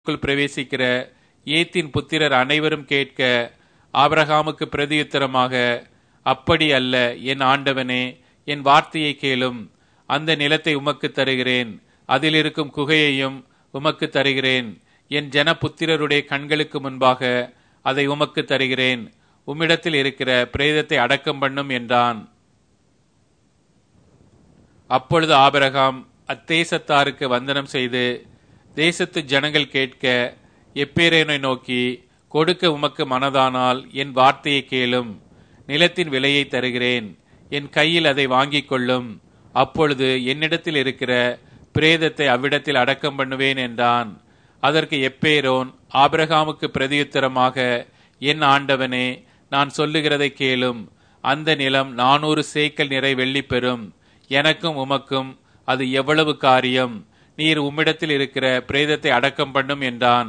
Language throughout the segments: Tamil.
க்குள் பிரவேசிக்கிற ஏத்தின் புத்திரர் அனைவரும் கேட்க ஆபிரகாமுக்கு பிரதியுத்தரமாக அப்படி அல்ல என் ஆண்டவனே என் வார்த்தையை கேளும் அந்த நிலத்தை உமக்கு தருகிறேன் அதில் இருக்கும் குகையையும் உமக்கு தருகிறேன் என் ஜன புத்திரருடைய கண்களுக்கு முன்பாக அதை உமக்கு தருகிறேன் உம்மிடத்தில் இருக்கிற பிரேதத்தை அடக்கம் பண்ணும் என்றான் அப்பொழுது ஆபிரகாம் அத்தேசத்தாருக்கு வந்தனம் செய்து தேசத்து ஜனங்கள் கேட்க எப்பேரேனை நோக்கி கொடுக்க உமக்கு மனதானால் என் வார்த்தையை கேளும் நிலத்தின் விலையை தருகிறேன் என் கையில் அதை வாங்கிக் கொள்ளும் அப்பொழுது என்னிடத்தில் இருக்கிற பிரேதத்தை அவ்விடத்தில் அடக்கம் பண்ணுவேன் என்றான் அதற்கு எப்பேரோன் ஆபிரகாமுக்கு பிரதியுத்தரமாக என் ஆண்டவனே நான் சொல்லுகிறதை கேளும் அந்த நிலம் நானூறு சேக்கல் நிறை வெள்ளி பெறும் எனக்கும் உமக்கும் அது எவ்வளவு காரியம் நீர் உம்மிடத்தில் இருக்கிற பிரேதத்தை அடக்கம் பண்ணும் என்றான்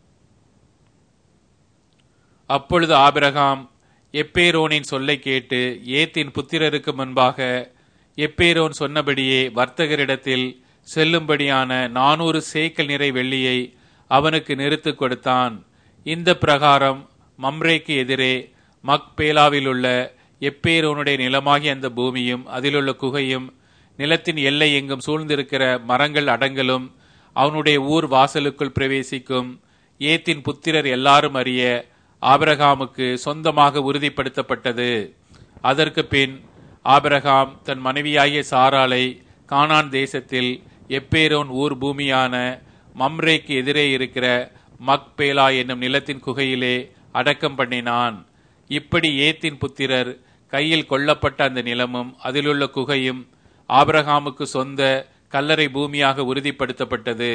அப்பொழுது ஆபிரகாம் எப்பேரோனின் சொல்லை கேட்டு ஏத்தின் புத்திரருக்கு முன்பாக எப்பேரோன் சொன்னபடியே வர்த்தகரிடத்தில் செல்லும்படியான நானூறு சேக்கல் நிறை வெள்ளியை அவனுக்கு நிறுத்து கொடுத்தான் இந்த பிரகாரம் மம்ரேக்கு எதிரே மக்பேலாவில் உள்ள எப்பேரோனுடைய நிலமாகிய அந்த பூமியும் அதிலுள்ள குகையும் நிலத்தின் எல்லை எங்கும் சூழ்ந்திருக்கிற மரங்கள் அடங்கலும் அவனுடைய ஊர் வாசலுக்குள் பிரவேசிக்கும் ஏத்தின் புத்திரர் எல்லாரும் அறிய ஆபிரகாமுக்கு சொந்தமாக உறுதிப்படுத்தப்பட்டது அதற்கு பின் ஆபிரகாம் தன் மனைவியாகிய சாராளை கானான் தேசத்தில் எப்பேரோன் ஊர் பூமியான மம்ரேக்கு எதிரே இருக்கிற மக்பேலா என்னும் நிலத்தின் குகையிலே அடக்கம் பண்ணினான் இப்படி ஏத்தின் புத்திரர் கையில் கொல்லப்பட்ட அந்த நிலமும் அதிலுள்ள குகையும் ஆபிரகாமுக்கு சொந்த கல்லறை பூமியாக உறுதிப்படுத்தப்பட்டது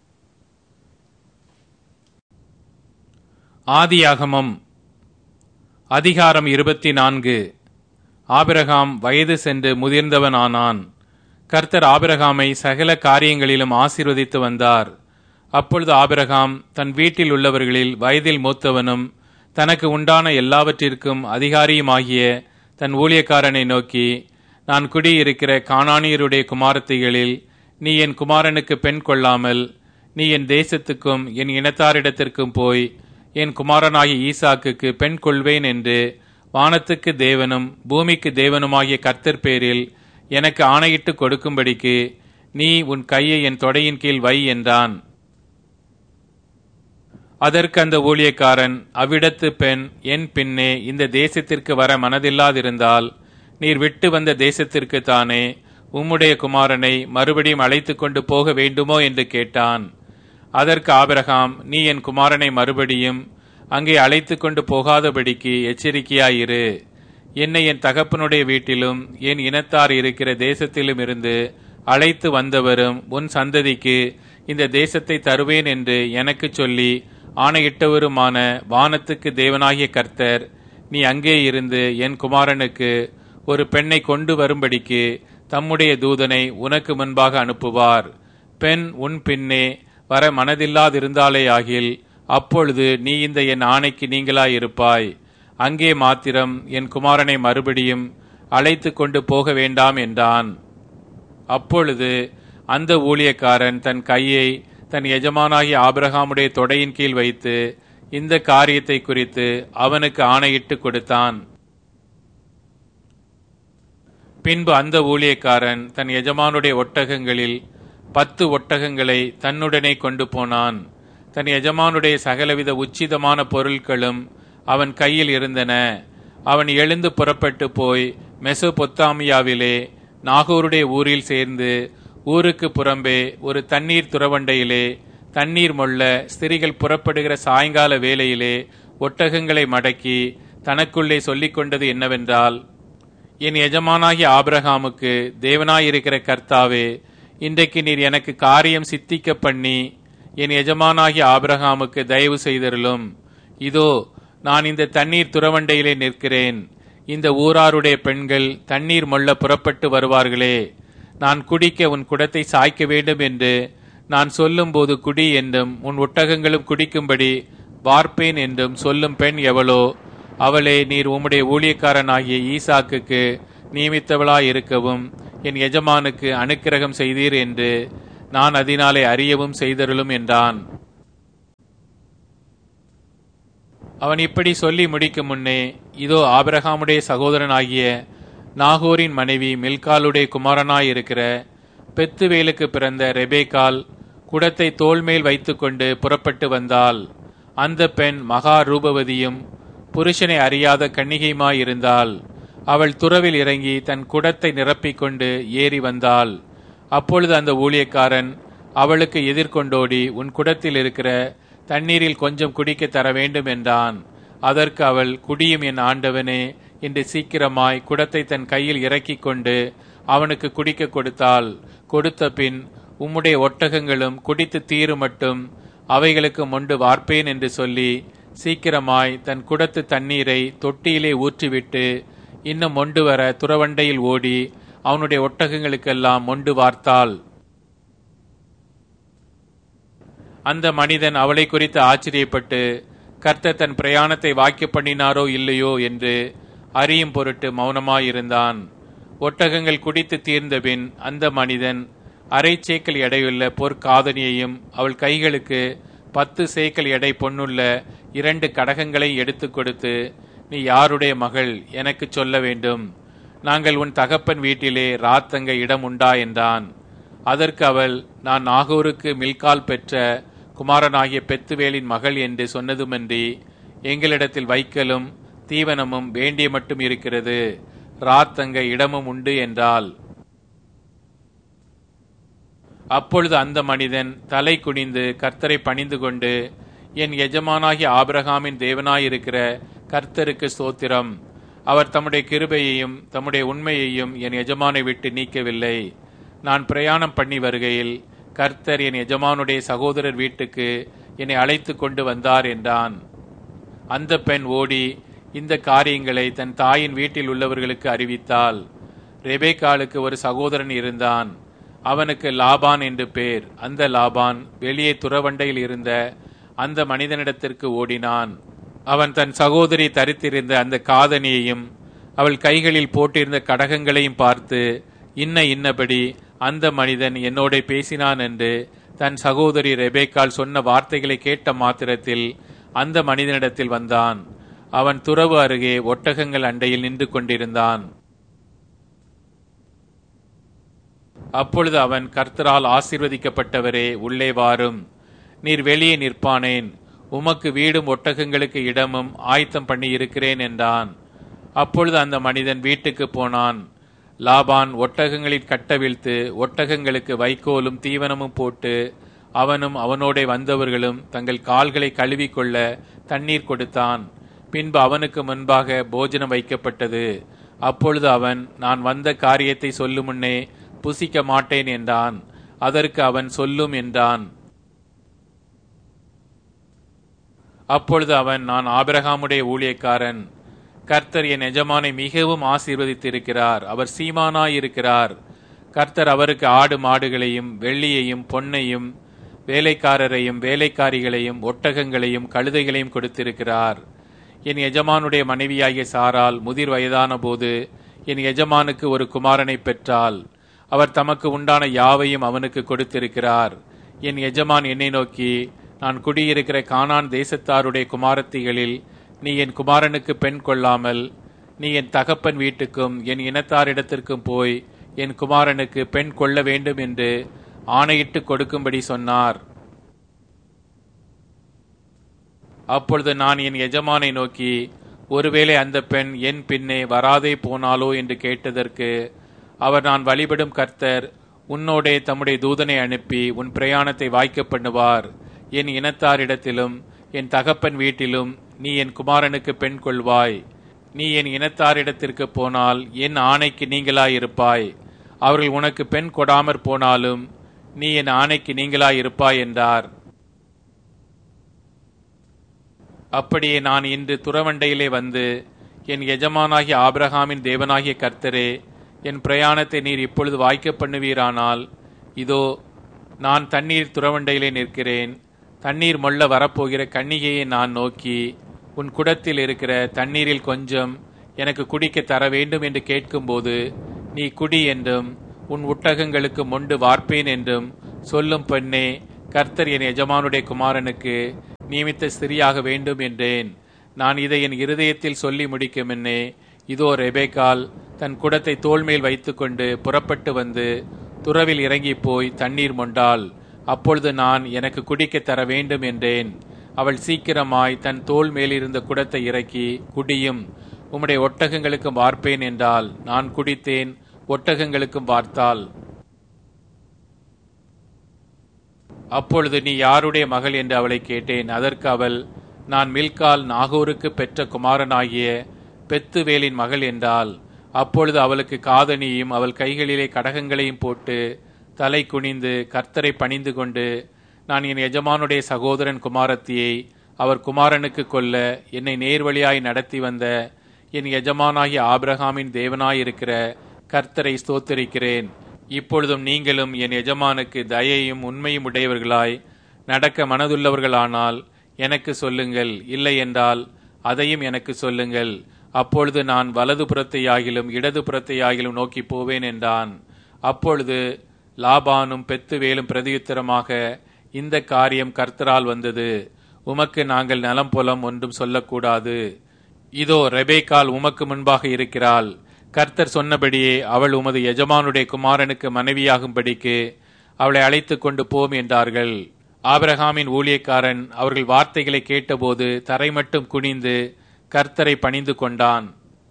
ஆதியாகமம் அதிகாரம் இருபத்தி நான்கு ஆபிரகாம் வயது சென்று முதிர்ந்தவனானான் கர்த்தர் ஆபிரகாமை சகல காரியங்களிலும் ஆசீர்வதித்து வந்தார் அப்பொழுது ஆபிரகாம் தன் வீட்டில் உள்ளவர்களில் வயதில் மூத்தவனும் தனக்கு உண்டான எல்லாவற்றிற்கும் அதிகாரியுமாகிய தன் ஊழியக்காரனை நோக்கி நான் குடியிருக்கிற காணானியருடைய குமாரத்திகளில் நீ என் குமாரனுக்கு பெண் கொள்ளாமல் நீ என் தேசத்துக்கும் என் இனத்தாரிடத்திற்கும் போய் என் குமாரனாகிய ஈசாக்குக்கு பெண் கொள்வேன் என்று வானத்துக்கு தேவனும் பூமிக்கு தேவனுமாகிய கர்த்தர் பேரில் எனக்கு ஆணையிட்டு கொடுக்கும்படிக்கு நீ உன் கையை என் தொடையின் கீழ் வை என்றான் அதற்கு அந்த ஊழியக்காரன் அவ்விடத்து பெண் என் பின்னே இந்த தேசத்திற்கு வர மனதில்லாதிருந்தால் நீர் விட்டு வந்த தேசத்திற்கு தானே உம்முடைய குமாரனை மறுபடியும் அழைத்து கொண்டு போக வேண்டுமோ என்று கேட்டான் அதற்கு ஆபிரகாம் நீ என் குமாரனை மறுபடியும் அங்கே அழைத்து கொண்டு போகாதபடிக்கு எச்சரிக்கையாயிரு என்னை என் தகப்பனுடைய வீட்டிலும் என் இனத்தார் இருக்கிற தேசத்திலும் இருந்து அழைத்து வந்தவரும் உன் சந்ததிக்கு இந்த தேசத்தை தருவேன் என்று எனக்கு சொல்லி ஆணையிட்டவருமான வானத்துக்கு தேவனாகிய கர்த்தர் நீ அங்கே இருந்து என் குமாரனுக்கு ஒரு பெண்ணை கொண்டு வரும்படிக்கு தம்முடைய தூதனை உனக்கு முன்பாக அனுப்புவார் பெண் உன் பின்னே வர மனதில்லாதிருந்தாலே ஆகில் அப்பொழுது நீ இந்த என் ஆணைக்கு நீங்களாயிருப்பாய் அங்கே மாத்திரம் என் குமாரனை மறுபடியும் அழைத்து கொண்டு போக வேண்டாம் என்றான் அப்பொழுது அந்த ஊழியக்காரன் தன் கையை தன் எஜமானாகிய ஆபிரகாமுடைய தொடையின் கீழ் வைத்து இந்த காரியத்தை குறித்து அவனுக்கு ஆணையிட்டு கொடுத்தான் பின்பு அந்த ஊழியக்காரன் தன் எஜமானுடைய ஒட்டகங்களில் பத்து ஒட்டகங்களை தன்னுடனே கொண்டு போனான் தன் எஜமானுடைய சகலவித உச்சிதமான பொருட்களும் அவன் கையில் இருந்தன அவன் எழுந்து புறப்பட்டு போய் மெசொபொத்தாமியாவிலே நாகூருடைய ஊரில் சேர்ந்து ஊருக்கு புறம்பே ஒரு தண்ணீர் துறவண்டையிலே தண்ணீர் மொள்ள ஸ்திரிகள் புறப்படுகிற சாயங்கால வேளையிலே ஒட்டகங்களை மடக்கி தனக்குள்ளே சொல்லிக் கொண்டது என்னவென்றால் என் எஜமானாகிய ஆபிரகாமுக்கு தேவனாயிருக்கிற கர்த்தாவே இன்றைக்கு நீர் எனக்கு காரியம் சித்திக்க பண்ணி என் எஜமானாகிய ஆபிரகாமுக்கு தயவு செய்தருளும் இதோ நான் இந்த தண்ணீர் துறவண்டையிலே நிற்கிறேன் இந்த ஊராருடைய பெண்கள் தண்ணீர் மொள்ள புறப்பட்டு வருவார்களே நான் குடிக்க உன் குடத்தை சாய்க்க வேண்டும் என்று நான் சொல்லும்போது குடி என்றும் உன் ஒட்டகங்களும் குடிக்கும்படி வார்ப்பேன் என்றும் சொல்லும் பெண் எவளோ அவளே நீர் உம்முடைய ஊழியக்காரனாகிய ஈசாக்குக்கு நியமித்தவளாயிருக்கவும் என் எஜமானுக்கு அனுக்கிரகம் செய்தீர் என்று நான் அதனாலே அறியவும் செய்தருளும் என்றான் அவன் இப்படி சொல்லி முடிக்கும் முன்னே இதோ ஆபிரகாமுடைய சகோதரனாகிய நாகோரின் மனைவி மில்காலுடைய குமாரனாயிருக்கிற பெத்துவேலுக்கு பிறந்த ரெபேக்கால் குடத்தை தோள்மேல் வைத்துக்கொண்டு புறப்பட்டு வந்தாள் அந்த பெண் மகா ரூபவதியும் புருஷனை அறியாத கன்னிகையுமாயிருந்தாள் அவள் துறவில் இறங்கி தன் குடத்தை நிரப்பிக்கொண்டு ஏறி வந்தாள் அப்பொழுது அந்த ஊழியக்காரன் அவளுக்கு எதிர்கொண்டோடி உன் குடத்தில் இருக்கிற தண்ணீரில் கொஞ்சம் குடிக்க தர வேண்டும் என்றான் அதற்கு அவள் குடியும் என் ஆண்டவனே என்று சீக்கிரமாய் குடத்தை தன் கையில் இறக்கிக் கொண்டு அவனுக்கு குடிக்க கொடுத்தாள் கொடுத்த பின் உம்முடைய ஒட்டகங்களும் குடித்து தீரு மட்டும் அவைகளுக்கு மொண்டு வார்ப்பேன் என்று சொல்லி சீக்கிரமாய் தன் குடத்து தண்ணீரை தொட்டியிலே ஊற்றிவிட்டு இன்னும் மொண்டு வர துறவண்டையில் ஓடி அவனுடைய ஒட்டகங்களுக்கெல்லாம் மொண்டு வார்த்தாள் அந்த மனிதன் அவளை குறித்து ஆச்சரியப்பட்டு கர்த்தர் தன் பிரயாணத்தை வாக்கிய பண்ணினாரோ இல்லையோ என்று அறியும் பொருட்டு மௌனமாயிருந்தான் ஒட்டகங்கள் குடித்து தீர்ந்தபின் அந்த மனிதன் அரை சேக்கல் எடையுள்ள பொற்காதனியையும் அவள் கைகளுக்கு பத்து சேக்கல் எடை பொன்னுள்ள இரண்டு கடகங்களை எடுத்து கொடுத்து நீ யாருடைய மகள் எனக்கு சொல்ல வேண்டும் நாங்கள் உன் தகப்பன் வீட்டிலே ராத்தங்க இடம் உண்டா என்றான் அதற்கு அவள் நான் நாகூருக்கு மில்கால் பெற்ற குமாரனாகிய பெத்துவேலின் மகள் என்று சொன்னதுமன்றி எங்களிடத்தில் வைக்கலும் தீவனமும் வேண்டிய மட்டும் இருக்கிறது ராத்தங்க இடமும் உண்டு என்றாள் அப்பொழுது அந்த மனிதன் தலை குனிந்து கர்த்தரை பணிந்து கொண்டு என் எஜமானாகிய ஆபிரகாமின் தேவனாயிருக்கிற கர்த்தருக்கு ஸ்தோத்திரம் அவர் தம்முடைய கிருபையையும் தம்முடைய உண்மையையும் என் எஜமானை விட்டு நீக்கவில்லை நான் பிரயாணம் பண்ணி வருகையில் கர்த்தர் என் எஜமானுடைய சகோதரர் வீட்டுக்கு என்னை அழைத்து கொண்டு வந்தார் என்றான் அந்த பெண் ஓடி இந்த காரியங்களை தன் தாயின் வீட்டில் உள்ளவர்களுக்கு அறிவித்தாள் ரெபேக்காலுக்கு ஒரு சகோதரன் இருந்தான் அவனுக்கு லாபான் என்று பேர் அந்த லாபான் வெளியே துறவண்டையில் இருந்த அந்த மனிதனிடத்திற்கு ஓடினான் அவன் தன் சகோதரி தரித்திருந்த அந்த காதணியையும் அவள் கைகளில் போட்டிருந்த கடகங்களையும் பார்த்து இன்ன இன்னபடி அந்த மனிதன் என்னோட பேசினான் என்று தன் சகோதரி ரெபேக்கால் சொன்ன வார்த்தைகளை கேட்ட மாத்திரத்தில் அந்த மனிதனிடத்தில் வந்தான் அவன் துறவு அருகே ஒட்டகங்கள் அண்டையில் நின்று கொண்டிருந்தான் அப்பொழுது அவன் கர்த்தரால் ஆசீர்வதிக்கப்பட்டவரே உள்ளே வாரும் நீர் வெளியே நிற்பானேன் உமக்கு வீடும் ஒட்டகங்களுக்கு இடமும் ஆயத்தம் பண்ணி இருக்கிறேன் என்றான் அப்பொழுது அந்த மனிதன் வீட்டுக்கு போனான் லாபான் ஒட்டகங்களில் கட்டவிழ்த்து ஒட்டகங்களுக்கு வைக்கோலும் தீவனமும் போட்டு அவனும் அவனோட வந்தவர்களும் தங்கள் கால்களை கழுவிக்கொள்ள தண்ணீர் கொடுத்தான் பின்பு அவனுக்கு முன்பாக போஜனம் வைக்கப்பட்டது அப்பொழுது அவன் நான் வந்த காரியத்தை சொல்லும் முன்னே புசிக்க மாட்டேன் என்றான் அதற்கு அவன் சொல்லும் என்றான் அப்பொழுது அவன் நான் ஆபிரகாமுடைய ஊழியக்காரன் கர்த்தர் என் எஜமானை மிகவும் ஆசீர்வதித்திருக்கிறார் அவர் சீமானாயிருக்கிறார் கர்த்தர் அவருக்கு ஆடு மாடுகளையும் வெள்ளியையும் பொன்னையும் வேலைக்காரரையும் வேலைக்காரிகளையும் ஒட்டகங்களையும் கழுதைகளையும் கொடுத்திருக்கிறார் என் எஜமானுடைய மனைவியாகிய சாரால் முதிர் வயதான போது என் எஜமானுக்கு ஒரு குமாரனை பெற்றாள் அவர் தமக்கு உண்டான யாவையும் அவனுக்கு கொடுத்திருக்கிறார் என் எஜமான் என்னை நோக்கி நான் குடியிருக்கிற கானான் தேசத்தாருடைய குமாரத்திகளில் நீ என் குமாரனுக்கு பெண் கொள்ளாமல் நீ என் தகப்பன் வீட்டுக்கும் என் இனத்தாரிடத்திற்கும் போய் என் குமாரனுக்கு பெண் கொள்ள வேண்டும் என்று ஆணையிட்டு கொடுக்கும்படி சொன்னார் அப்பொழுது நான் என் எஜமானை நோக்கி ஒருவேளை அந்த பெண் என் பின்னே வராதே போனாலோ என்று கேட்டதற்கு அவர் நான் வழிபடும் கர்த்தர் உன்னோடே தம்முடைய தூதனை அனுப்பி உன் பிரயாணத்தை வாய்க்க பண்ணுவார் என் இனத்தாரிடத்திலும் என் தகப்பன் வீட்டிலும் நீ என் குமாரனுக்கு பெண் கொள்வாய் நீ என் இனத்தாரிடத்திற்கு போனால் என் ஆணைக்கு நீங்களாயிருப்பாய் அவர்கள் உனக்கு பெண் கொடாமற் போனாலும் நீ என் ஆணைக்கு நீங்களாயிருப்பாய் என்றார் அப்படியே நான் இன்று துறவண்டையிலே வந்து என் எஜமானாகிய ஆபிரகாமின் தேவனாகிய கர்த்தரே என் பிரயாணத்தை நீர் இப்பொழுது வாய்க்க பண்ணுவீரானால் இதோ நான் தண்ணீர் துறவண்டையிலே நிற்கிறேன் தண்ணீர் மொள்ள வரப்போகிற கன்னிகையை நான் நோக்கி உன் குடத்தில் இருக்கிற தண்ணீரில் கொஞ்சம் எனக்கு குடிக்க தர வேண்டும் என்று கேட்கும்போது நீ குடி என்றும் உன் ஒட்டகங்களுக்கு மொண்டு வார்ப்பேன் என்றும் சொல்லும் பெண்ணே கர்த்தர் என் எஜமானுடைய குமாரனுக்கு நியமித்த ஸ்திரியாக வேண்டும் என்றேன் நான் இதை என் இருதயத்தில் சொல்லி முடிக்கும் முன்னே இதோ ரெபேக்கால் தன் குடத்தை தோள்மேல் வைத்துக்கொண்டு புறப்பட்டு வந்து துறவில் இறங்கி போய் தண்ணீர் மொண்டாள் அப்பொழுது நான் எனக்கு குடிக்க தர வேண்டும் என்றேன் அவள் சீக்கிரமாய் தன் தோள் மேலிருந்த குடத்தை இறக்கி குடியும் உம்முடைய ஒட்டகங்களுக்கும் வார்ப்பேன் என்றால் நான் குடித்தேன் ஒட்டகங்களுக்கும் வார்த்தாள் அப்பொழுது நீ யாருடைய மகள் என்று அவளை கேட்டேன் அதற்கு அவள் நான் மில்கால் நாகூருக்கு பெற்ற குமாரனாகிய பெத்துவேலின் மகள் என்றால் அப்பொழுது அவளுக்கு காதணியும் அவள் கைகளிலே கடகங்களையும் போட்டு தலை குனிந்து கர்த்தரை பணிந்து கொண்டு நான் என் எஜமானுடைய சகோதரன் குமாரத்தியை அவர் குமாரனுக்கு கொல்ல என்னை நேர்வழியாய் நடத்தி வந்த என் எஜமானாகிய ஆபிரகாமின் தேவனாயிருக்கிற கர்த்தரை ஸ்தோத்தரிக்கிறேன் இப்பொழுதும் நீங்களும் என் எஜமானுக்கு தயையும் உண்மையும் உடையவர்களாய் நடக்க மனதுள்ளவர்களானால் எனக்கு சொல்லுங்கள் இல்லை என்றால் அதையும் எனக்கு சொல்லுங்கள் அப்பொழுது நான் வலது புறத்தையாகிலும் இடது புறத்தையாகிலும் நோக்கி போவேன் என்றான் அப்பொழுது லாபானும் பெத்துவேலும் பிரதியுத்தரமாக இந்த காரியம் கர்த்தரால் வந்தது உமக்கு நாங்கள் நலம் புலம் ஒன்றும் சொல்லக்கூடாது இதோ ரெபேக்கால் உமக்கு முன்பாக இருக்கிறாள் கர்த்தர் சொன்னபடியே அவள் உமது எஜமானுடைய குமாரனுக்கு மனைவியாகும்படிக்கு அவளை அழைத்துக் கொண்டு போம் என்றார்கள் ஆபிரகாமின் ஊழியக்காரன் அவர்கள் வார்த்தைகளை கேட்டபோது தரை மட்டும் குனிந்து கர்த்தரை பணிந்து கொண்டான்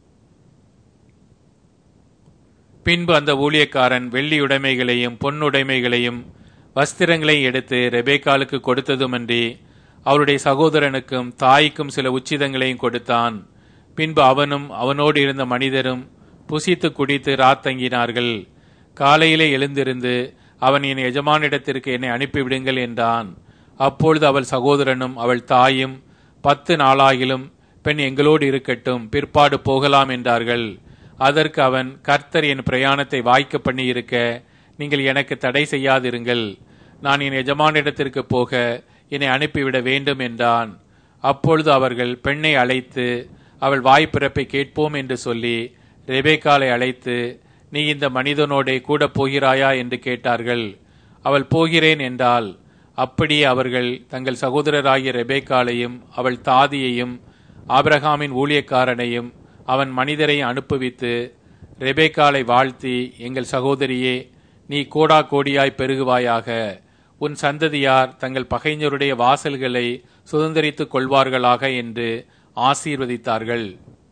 பின்பு அந்த ஊழியக்காரன் வெள்ளியுடைமைகளையும் பொன்னுடைமைகளையும் வஸ்திரங்களையும் எடுத்து ரெபேக்காலுக்கு கொடுத்ததுமன்றி அவருடைய சகோதரனுக்கும் தாய்க்கும் சில உச்சிதங்களையும் கொடுத்தான் பின்பு அவனும் அவனோடு இருந்த மனிதரும் புசித்து குடித்து ராத்தங்கினார்கள் காலையிலே எழுந்திருந்து அவன் என் எஜமானிடத்திற்கு என்னை அனுப்பிவிடுங்கள் என்றான் அப்பொழுது அவள் சகோதரனும் அவள் தாயும் பத்து நாளாகிலும் பெண் எங்களோடு இருக்கட்டும் பிற்பாடு போகலாம் என்றார்கள் அதற்கு அவன் கர்த்தர் என் பிரயாணத்தை வாய்க்க பண்ணி இருக்க நீங்கள் எனக்கு தடை செய்யாதிருங்கள் நான் என் எஜமானிடத்திற்கு போக என்னை அனுப்பிவிட வேண்டும் என்றான் அப்பொழுது அவர்கள் பெண்ணை அழைத்து அவள் வாய்ப்பிறப்பை கேட்போம் என்று சொல்லி ரெபேக்காலை அழைத்து நீ இந்த மனிதனோடே கூட போகிறாயா என்று கேட்டார்கள் அவள் போகிறேன் என்றால் அப்படியே அவர்கள் தங்கள் சகோதரராகிய ரெபேக்காலையும் அவள் தாதியையும் ஆபிரகாமின் ஊழியக்காரனையும் அவன் மனிதரை அனுப்புவித்து ரெபேக்காலை வாழ்த்தி எங்கள் சகோதரியே நீ கோடா கோடியாய் பெருகுவாயாக உன் சந்ததியார் தங்கள் பகைஞருடைய வாசல்களை சுதந்திரித்துக் கொள்வார்களாக என்று ஆசீர்வதித்தார்கள்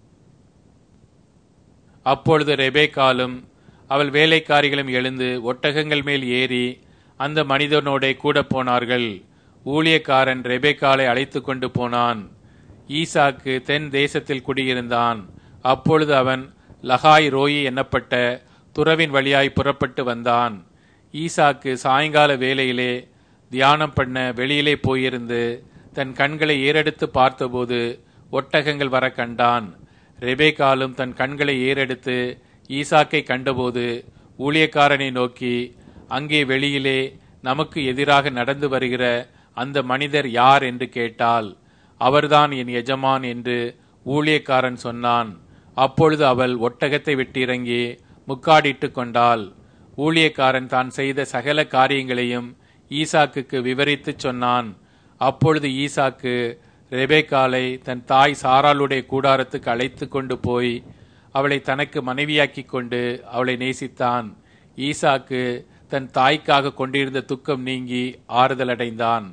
அப்பொழுது ரெபேக்காலும் அவள் வேலைக்காரிகளும் எழுந்து ஒட்டகங்கள் மேல் ஏறி அந்த மனிதனோடே கூட போனார்கள் ஊழியக்காரன் ரெபேக்காலை அழைத்து கொண்டு போனான் ஈசாக்கு தென் தேசத்தில் குடியிருந்தான் அப்பொழுது அவன் லகாய் ரோயி என்னப்பட்ட துறவின் வழியாய் புறப்பட்டு வந்தான் ஈசாக்கு சாயங்கால வேளையிலே தியானம் பண்ண வெளியிலே போயிருந்து தன் கண்களை ஏறெடுத்து பார்த்தபோது ஒட்டகங்கள் வர கண்டான் ரெபேக்காலும் தன் கண்களை ஏறெடுத்து ஈசாக்கை கண்டபோது ஊழியக்காரனை நோக்கி அங்கே வெளியிலே நமக்கு எதிராக நடந்து வருகிற அந்த மனிதர் யார் என்று கேட்டால் அவர்தான் என் எஜமான் என்று ஊழியக்காரன் சொன்னான் அப்பொழுது அவள் ஒட்டகத்தை விட்டிறங்கி முக்காடிட்டு கொண்டாள் ஊழியக்காரன் தான் செய்த சகல காரியங்களையும் ஈசாக்குக்கு விவரித்துச் சொன்னான் அப்பொழுது ஈசாக்கு ரெபேக்காலை தன் தாய் சாராளுடைய கூடாரத்துக்கு அழைத்து கொண்டு போய் அவளை தனக்கு மனைவியாக்கிக் கொண்டு அவளை நேசித்தான் ஈசாக்கு தன் தாய்க்காக கொண்டிருந்த துக்கம் நீங்கி ஆறுதல் அடைந்தான்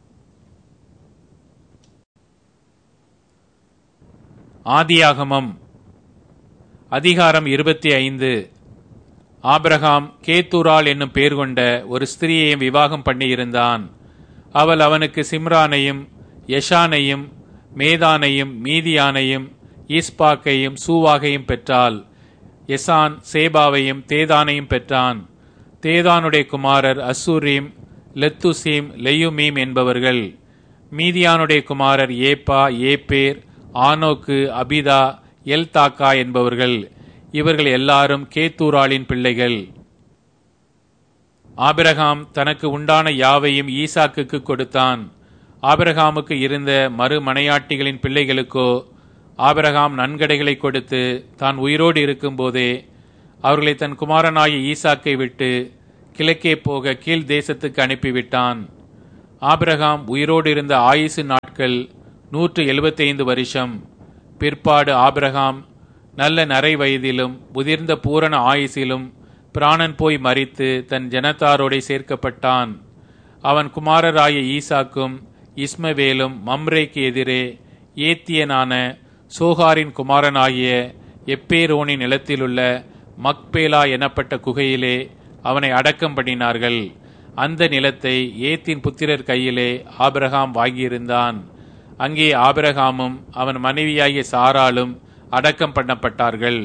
ஆதியாகமம் அதிகாரம் இருபத்தி ஐந்து ஆபிரகாம் கேத்தூரால் என்னும் பேர் கொண்ட ஒரு ஸ்திரீயையும் விவாகம் பண்ணியிருந்தான் அவள் அவனுக்கு சிம்ரானையும் யஷானையும் மேதானையும் மீதியானையும் ஈஸ்பாக்கையும் சூவாகையும் பெற்றாள் எசான் சேபாவையும் தேதானையும் பெற்றான் தேதானுடைய குமாரர் அசூரீம் லெத்துசீம் லெயுமீம் என்பவர்கள் மீதியானுடைய குமாரர் ஏப்பா ஏப்பேர் ஆனோக்கு அபிதா எல்தாக்கா என்பவர்கள் இவர்கள் எல்லாரும் கேத்தூராளின் பிள்ளைகள் ஆபிரகாம் தனக்கு உண்டான யாவையும் ஈசாக்குக்கு கொடுத்தான் ஆபிரகாமுக்கு இருந்த மறுமனையாட்டிகளின் பிள்ளைகளுக்கோ ஆபிரகாம் நன்கடைகளை கொடுத்து தான் உயிரோடு இருக்கும்போதே அவர்களை தன் குமாரனாகிய ஈசாக்கை விட்டு கிழக்கே போக கீழ் தேசத்துக்கு அனுப்பிவிட்டான் ஆபிரகாம் உயிரோடு இருந்த ஆயுசு நாட்கள் நூற்று எழுபத்தைந்து வருஷம் பிற்பாடு ஆபிரகாம் நல்ல நரை வயதிலும் முதிர்ந்த பூரண ஆயுசிலும் பிராணன் போய் மறித்து தன் ஜனத்தாரோடே சேர்க்கப்பட்டான் அவன் குமாரராய ஈசாக்கும் இஸ்மவேலும் மம்ரேக்கு எதிரே ஏத்தியனான சோகாரின் குமாரனாகிய எப்பேரோனின் நிலத்திலுள்ள மக்பேலா எனப்பட்ட குகையிலே அவனை அடக்கம் பண்ணினார்கள் அந்த நிலத்தை ஏத்தின் புத்திரர் கையிலே ஆபிரகாம் வாங்கியிருந்தான் அங்கே ஆபிரகாமும் அவன் மனைவியாகிய சாராலும் அடக்கம் பண்ணப்பட்டார்கள்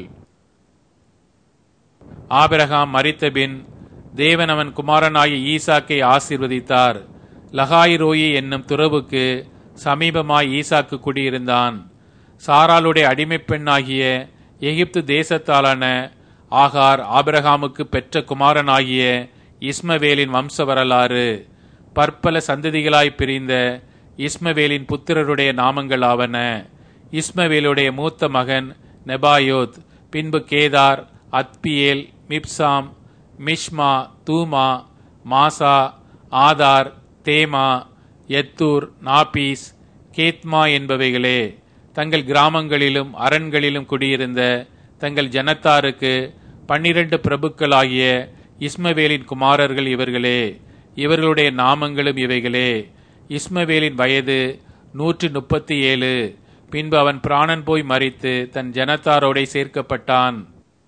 ஆபிரகாம் மறித்தபின் தேவன் அவன் குமாரனாகிய ஈசாக்கை ஆசீர்வதித்தார் லகாய் ரோயி என்னும் துறவுக்கு சமீபமாய் ஈசாக்கு குடியிருந்தான் சாராளுடைய அடிமைப் பெண்ணாகிய எகிப்து தேசத்தாலான ஆகார் ஆபிரகாமுக்கு பெற்ற குமாரனாகிய இஸ்மவேலின் வம்ச வரலாறு பற்பல சந்ததிகளாய் பிரிந்த இஸ்மவேலின் புத்திரருடைய நாமங்களாவன இஸ்மவேலுடைய மூத்த மகன் நெபாயோத் பின்பு Kedar Adbeel Mibsam Mishma Dumah Massa Hadar தேமா எத்தூர் நாபீஸ் கேத்மா என்பவைகளே தங்கள் கிராமங்களிலும் அரண்களிலும் குடியிருந்த தங்கள் ஜனத்தாருக்கு பன்னிரண்டு பிரபுக்களாகிய இஸ்மவேலின் குமாரர்கள் இவர்களே இவர்களுடைய நாமங்களும் இவைகளே இஸ்மவேலின் வயது நூற்றி முப்பத்தி ஏழு பின்பு அவன் பிராணன் போய் மறித்து தன் ஜனத்தாரோடே சேர்க்கப்பட்டான்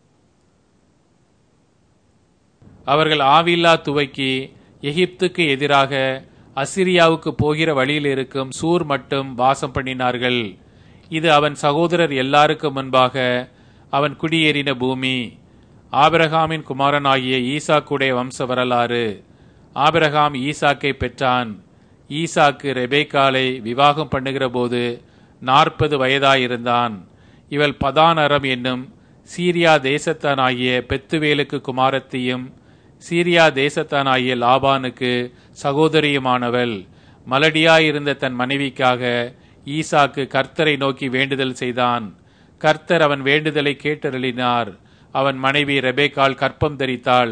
அவர்கள் ஆவில்லா துவக்கி எகிப்துக்கு எதிராக அசிரியாவுக்கு போகிற வழியில் இருக்கும் சூர் மட்டும் வாசம் பண்ணினார்கள் இது அவன் சகோதரர் எல்லாருக்கும் முன்பாக அவன் குடியேறின பூமி ஆபிரகாமின் குமாரனாகிய ஈசாக்குடைய வம்ச வரலாறு ஆபிரகாம் ஈசாக்கை பெற்றான் ஈசாக்கு ரெபேக்காலை விவாகம் பண்ணுகிற போது நாற்பது வயதாயிருந்தான் இவள் பதானரம் என்னும் சீரியா தேசத்தானாகிய பெத்துவேலுக்கு குமாரத்தியும் சீரியா தேசத்தானாகிய லாபானுக்கு சகோதரியுமானவள் மலடியாயிருந்த தன் மனைவிக்காக ஈசாக்கு கர்த்தரை நோக்கி வேண்டுதல் செய்தான் கர்த்தர் அவன் வேண்டுதலை கேட்டருளினார் அவன் மனைவி ரெபேக்கால் கற்பம் தரித்தாள்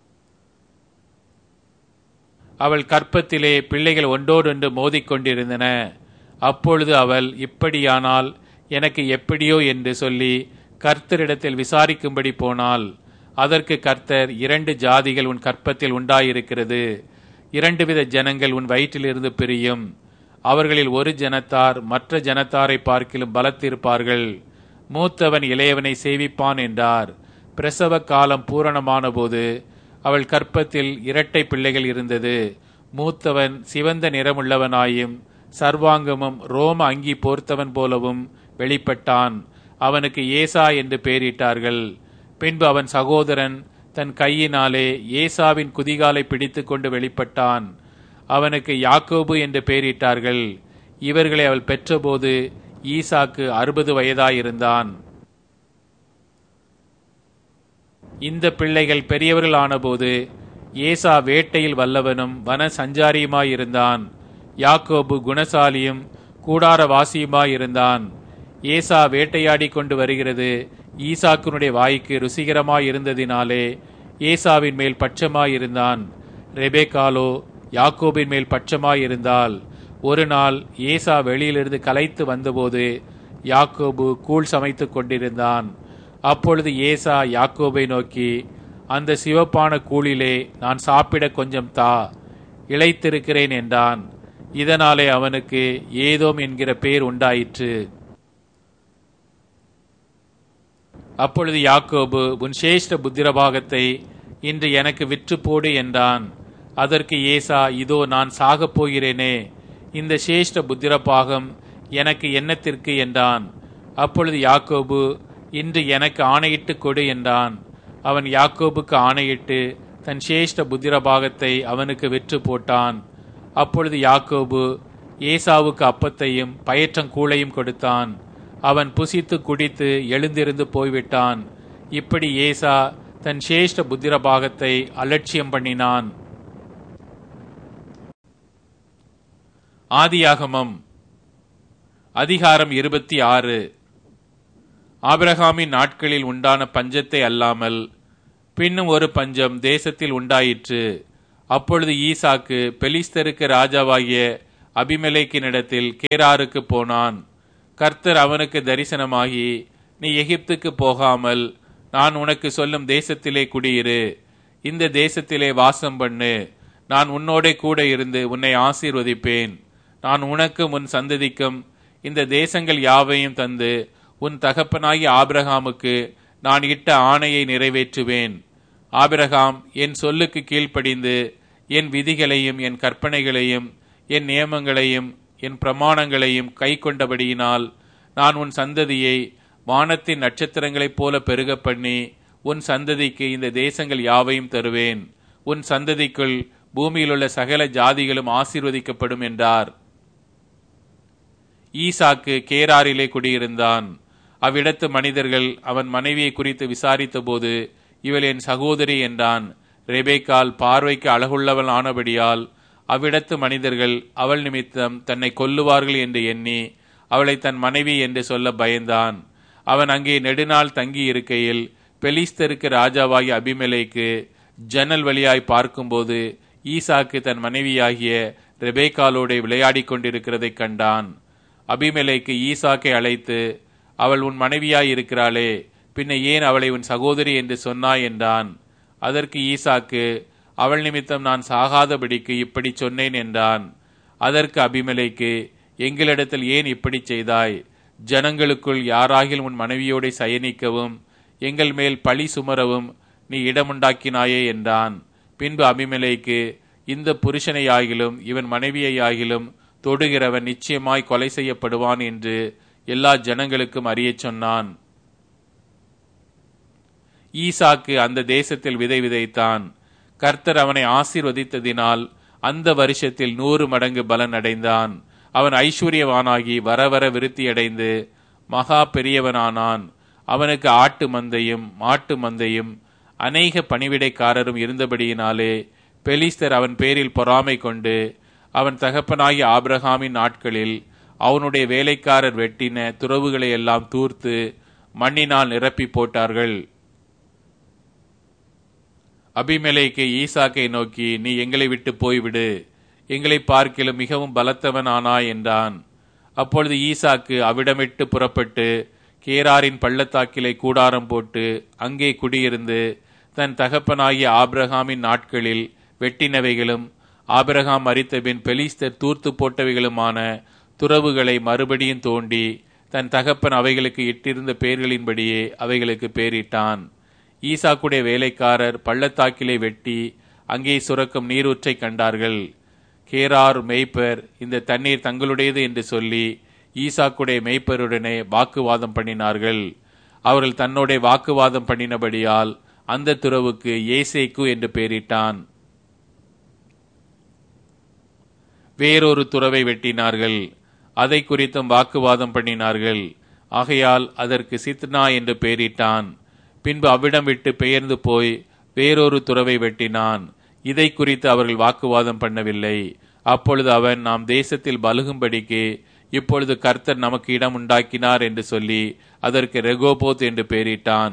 அவள் கற்பத்திலே பிள்ளைகள் ஒன்றோடொன்று மோதிக்கொண்டிருந்தன அப்பொழுது அவள் இப்படியானால் எனக்கு எப்படியோ என்று சொல்லி கர்த்தரிடத்தில் விசாரிக்கும்படி போனாள் அதற்கு கர்த்தர் இரண்டு ஜாதிகள் உன் கற்பத்தில் உண்டாயிருக்கிறது இரண்டு வித ஜனங்கள் உன் வயிற்றிலிருந்து பிரியும் அவர்களில் ஒரு ஜனத்தார் மற்ற ஜனத்தாரை பார்க்கிலும் பலத்திருப்பார்கள் மூத்தவன் இளையவனை சேவிப்பான் என்றார் பிரசவ காலம் பூரணமான போது அவள் கற்பத்தில் இரட்டை பிள்ளைகள் இருந்தது மூத்தவன் சிவந்த நிறமுள்ளவனாயும் சர்வாங்கமும் ரோம அங்கி போர்த்தவன் போலவும் வெளிப்பட்டான் அவனுக்கு ஏசா என்று பெயரிட்டார்கள் பின்பு அவன் சகோதரன் தன் கையினாலே ஏசாவின் குதிகாலை பிடித்து கொண்டு வெளிப்பட்டான் அவனுக்கு யாக்கோபு என்று பெயரிட்டார்கள் இவர்களை அவள் பெற்றபோது ஈசாக்கு அறுபது வயதாயிருந்தான் இந்த பிள்ளைகள் பெரியவர்கள் ஆனபோது ஏசா வேட்டையில் வல்லவனும் வன சஞ்சாரியுமாயிருந்தான் யாக்கோபு குணசாலியும் கூடாரவாசியுமாயிருந்தான் ஏசா வேட்டையாடி கொண்டு வருகிறது ஈசாக்குனுடைய வாய்க்கு ருசிகரமாய் இருந்ததினாலே ஏசாவின் மேல் பட்சமாயிருந்தான் ரெபேக்காலோ யாக்கோபின் மேல் பட்சமாயிருந்தால் ஒரு நாள் ஏசா வெளியிலிருந்து கலைத்து வந்தபோது யாக்கோபு கூழ் சமைத்துக் கொண்டிருந்தான் அப்பொழுது ஏசா யாக்கோபை நோக்கி அந்த சிவப்பான கூழிலே நான் சாப்பிட கொஞ்சம் தா இளைத்திருக்கிறேன் என்றான் இதனாலே அவனுக்கு ஏதோம் என்கிற பேர் உண்டாயிற்று அப்பொழுது யாக்கோபு உன் சேஷ்ட புத்திரபாகத்தை இன்று எனக்கு விற்று போடு என்றான் அதற்கு ஏசா இதோ நான் சாகப் போகிறேனே இந்த சேஷ்ட புத்திரபாகம் எனக்கு என்னத்திற்கு என்றான் அப்பொழுது யாக்கோபு இன்று எனக்கு ஆணையிட்டு கொடு என்றான் அவன் யாக்கோபுக்கு ஆணையிட்டு தன் சேஷ்ட புத்திரபாகத்தை அவனுக்கு விற்று போட்டான் அப்பொழுது யாக்கோபு ஏசாவுக்கு அப்பத்தையும் பயற்றங்கூளையும் கொடுத்தான் அவன் புசித்து குடித்து எழுந்திருந்து போய்விட்டான் இப்படி ஏசா தன் சேஷ்ட புத்திரபாகத்தை அலட்சியம் பண்ணினான் ஆதியாகமம் அதிகாரம் இருபத்தி ஆறு ஆபிரகாமின் நாட்களில் உண்டான பஞ்சத்தை அல்லாமல் பின்னும் ஒரு பஞ்சம் தேசத்தில் உண்டாயிற்று அப்பொழுது ஈசாக்கு பெலிஸ்தருக்கு ராஜாவாகிய அபிமெலேக்கினிடத்தில் கேராருக்கு போனான் கர்த்தர் அவனுக்கு தரிசனமாகி நீ எகிப்துக்கு போகாமல் நான் உனக்கு சொல்லும் தேசத்திலே குடியிரு இந்த தேசத்திலே வாசம் பண்ணு நான் உன்னோடே கூட இருந்து உன்னை ஆசீர்வதிப்பேன் நான் உனக்கும் உன் சந்ததிக்கும் இந்த தேசங்கள் யாவையும் தந்து உன் தகப்பனாகி ஆபிரகாமுக்கு நான் இட்ட ஆணையை நிறைவேற்றுவேன் ஆபிரகாம் என் சொல்லுக்கு கீழ்ப்படிந்து என் விதிகளையும் என் கற்பனைகளையும் என் நியமங்களையும் என் பிரமாணங்களையும் கை கொண்டபடியினால் நான் உன் சந்ததியை வானத்தின் நட்சத்திரங்களைப் போல பெருக பண்ணி உன் சந்ததிக்கு இந்த தேசங்கள் யாவையும் தருவேன் உன் சந்ததிக்குள் பூமியிலுள்ள சகல ஜாதிகளும் ஆசீர்வதிக்கப்படும் என்றார் ஈசாக்கு கேராரிலே குடியிருந்தான் அவ்விடத்து மனிதர்கள் அவன் மனைவியை குறித்து விசாரித்தபோது இவள் என் சகோதரி என்றான் ரெபேக்கால் பார்வைக்கு அழகுள்ளவள் ஆனபடியால் அவ்விடத்து மனிதர்கள் அவள் நிமித்தம் தன்னை கொல்லுவார்கள் என்று எண்ணி அவளை தன் மனைவி என்று சொல்ல பயந்தான் அவன் அங்கே நெடுநாள் தங்கி இருக்கையில் பெலிஸ்தருக்கு ராஜாவாகிய அபிமெலேக்கு ஜன்னல் வழியாய் பார்க்கும்போது ஈசாக்கு தன் மனைவியாகிய ரெபேக்காலோட விளையாடிக் கொண்டிருக்கிறதைக் கண்டான் அபிமெலேக்கு ஈசாக்கை அழைத்து அவள் உன் மனைவியாய் இருக்கிறாளே பின்ன ஏன் அவளை உன் சகோதரி என்று சொன்னாய் என்றான் அதற்கு ஈசாக்கு அவள் நிமித்தம் நான் சாகாதபடிக்கு இப்படி சொன்னேன் என்றான் அதற்கு அபிமலைக்கு எங்களிடத்தில் ஏன் இப்படி செய்தாய் ஜனங்களுக்குள் யாராகில் உன் மனைவியோட சயனிக்கவும் எங்கள் மேல் பழி சுமரவும் நீ இடமுண்டாக்கினாயே என்றான் பின்பு அபிமலைக்கு இந்த புருஷனையாகிலும் இவன் மனைவியையாகிலும் தொடுகிறவன் நிச்சயமாய் கொலை செய்யப்படுவான் என்று எல்லா ஜனங்களுக்கும் அறியச் சொன்னான் ஈசாக்கு அந்த தேசத்தில் விதை விதைத்தான் கர்த்தர் அவனை ஆசீர்வதித்ததினால் அந்த வருஷத்தில் நூறு மடங்கு பலன் அடைந்தான் அவன் ஐஸ்வர்யவானாகி வர வர விருத்தியடைந்து மகா பெரியவனானான் அவனுக்கு ஆட்டு மந்தையும் மாட்டு மந்தையும் அநேக பணிவிடைக்காரரும் இருந்தபடியினாலே பெலிஸ்தர் அவன் பேரில் பொறாமை கொண்டு அவன் தகப்பனாகிய ஆபிரகாமின் நாட்களில் அவனுடைய வேலைக்காரர் வெட்டின துறவுகளை எல்லாம் தூர்த்து மண்ணினால் நிரப்பி போட்டார்கள் அபிமெலேக்கு ஈசாக்கை நோக்கி நீ எங்களை விட்டு போய்விடு எங்களை பார்க்கிலும் மிகவும் பலத்தவன் ஆனாய் என்றான் அப்பொழுது ஈசாக்கு அவிடமிட்டு புறப்பட்டு கேராரின் பள்ளத்தாக்கிலே கூடாரம் போட்டு அங்கே குடியிருந்து தன் தகப்பனாகிய ஆபிரகாமின் நாட்களில் வெட்டினவைகளும் ஆபிரகாம் மறித்தபின் பெலிஸ்தர் தூர்த்து போட்டவைகளுமான துறவுகளை மறுபடியும் தோண்டி தன் தகப்பன் அவைகளுக்கு இட்டிருந்த பெயர்களின்படியே அவைகளுக்கு பேரிட்டான் ஈசாக்குடைய வேலைக்காரர் பள்ளத்தாக்கிலே வெட்டி அங்கே சுரக்கும் நீரூற்றை கண்டார்கள் கேரார் மெய்ப்பர் இந்த தண்ணீர் தங்களுடையது என்று சொல்லி ஈசாக்குடைய மெய்ப்பருடனே வாக்குவாதம் பண்ணினார்கள் அவர்கள் தன்னோட வாக்குவாதம் பண்ணினபடியால் அந்த துறவுக்கு ஏசேக்கு என்று பெயரிட்டான் வேறொரு துறவை வெட்டினார்கள் அதை குறித்தும் வாக்குவாதம் பண்ணினார்கள் ஆகையால் அதற்கு சித்னா என்று பெயரிட்டான் பின்பு அவ்விடம் விட்டு பெயர்ந்து போய் வேறொரு துறவை வெட்டினான் இதை குறித்து அவர்கள் வாக்குவாதம் பண்ணவில்லை அப்பொழுது அவன் நாம் தேசத்தில் பலுகும்படிக்கு இப்பொழுது கர்த்தர் நமக்கு இடம் உண்டாக்கினார் என்று சொல்லி அதற்கு ரெகோபோத் என்று பெயரிட்டான்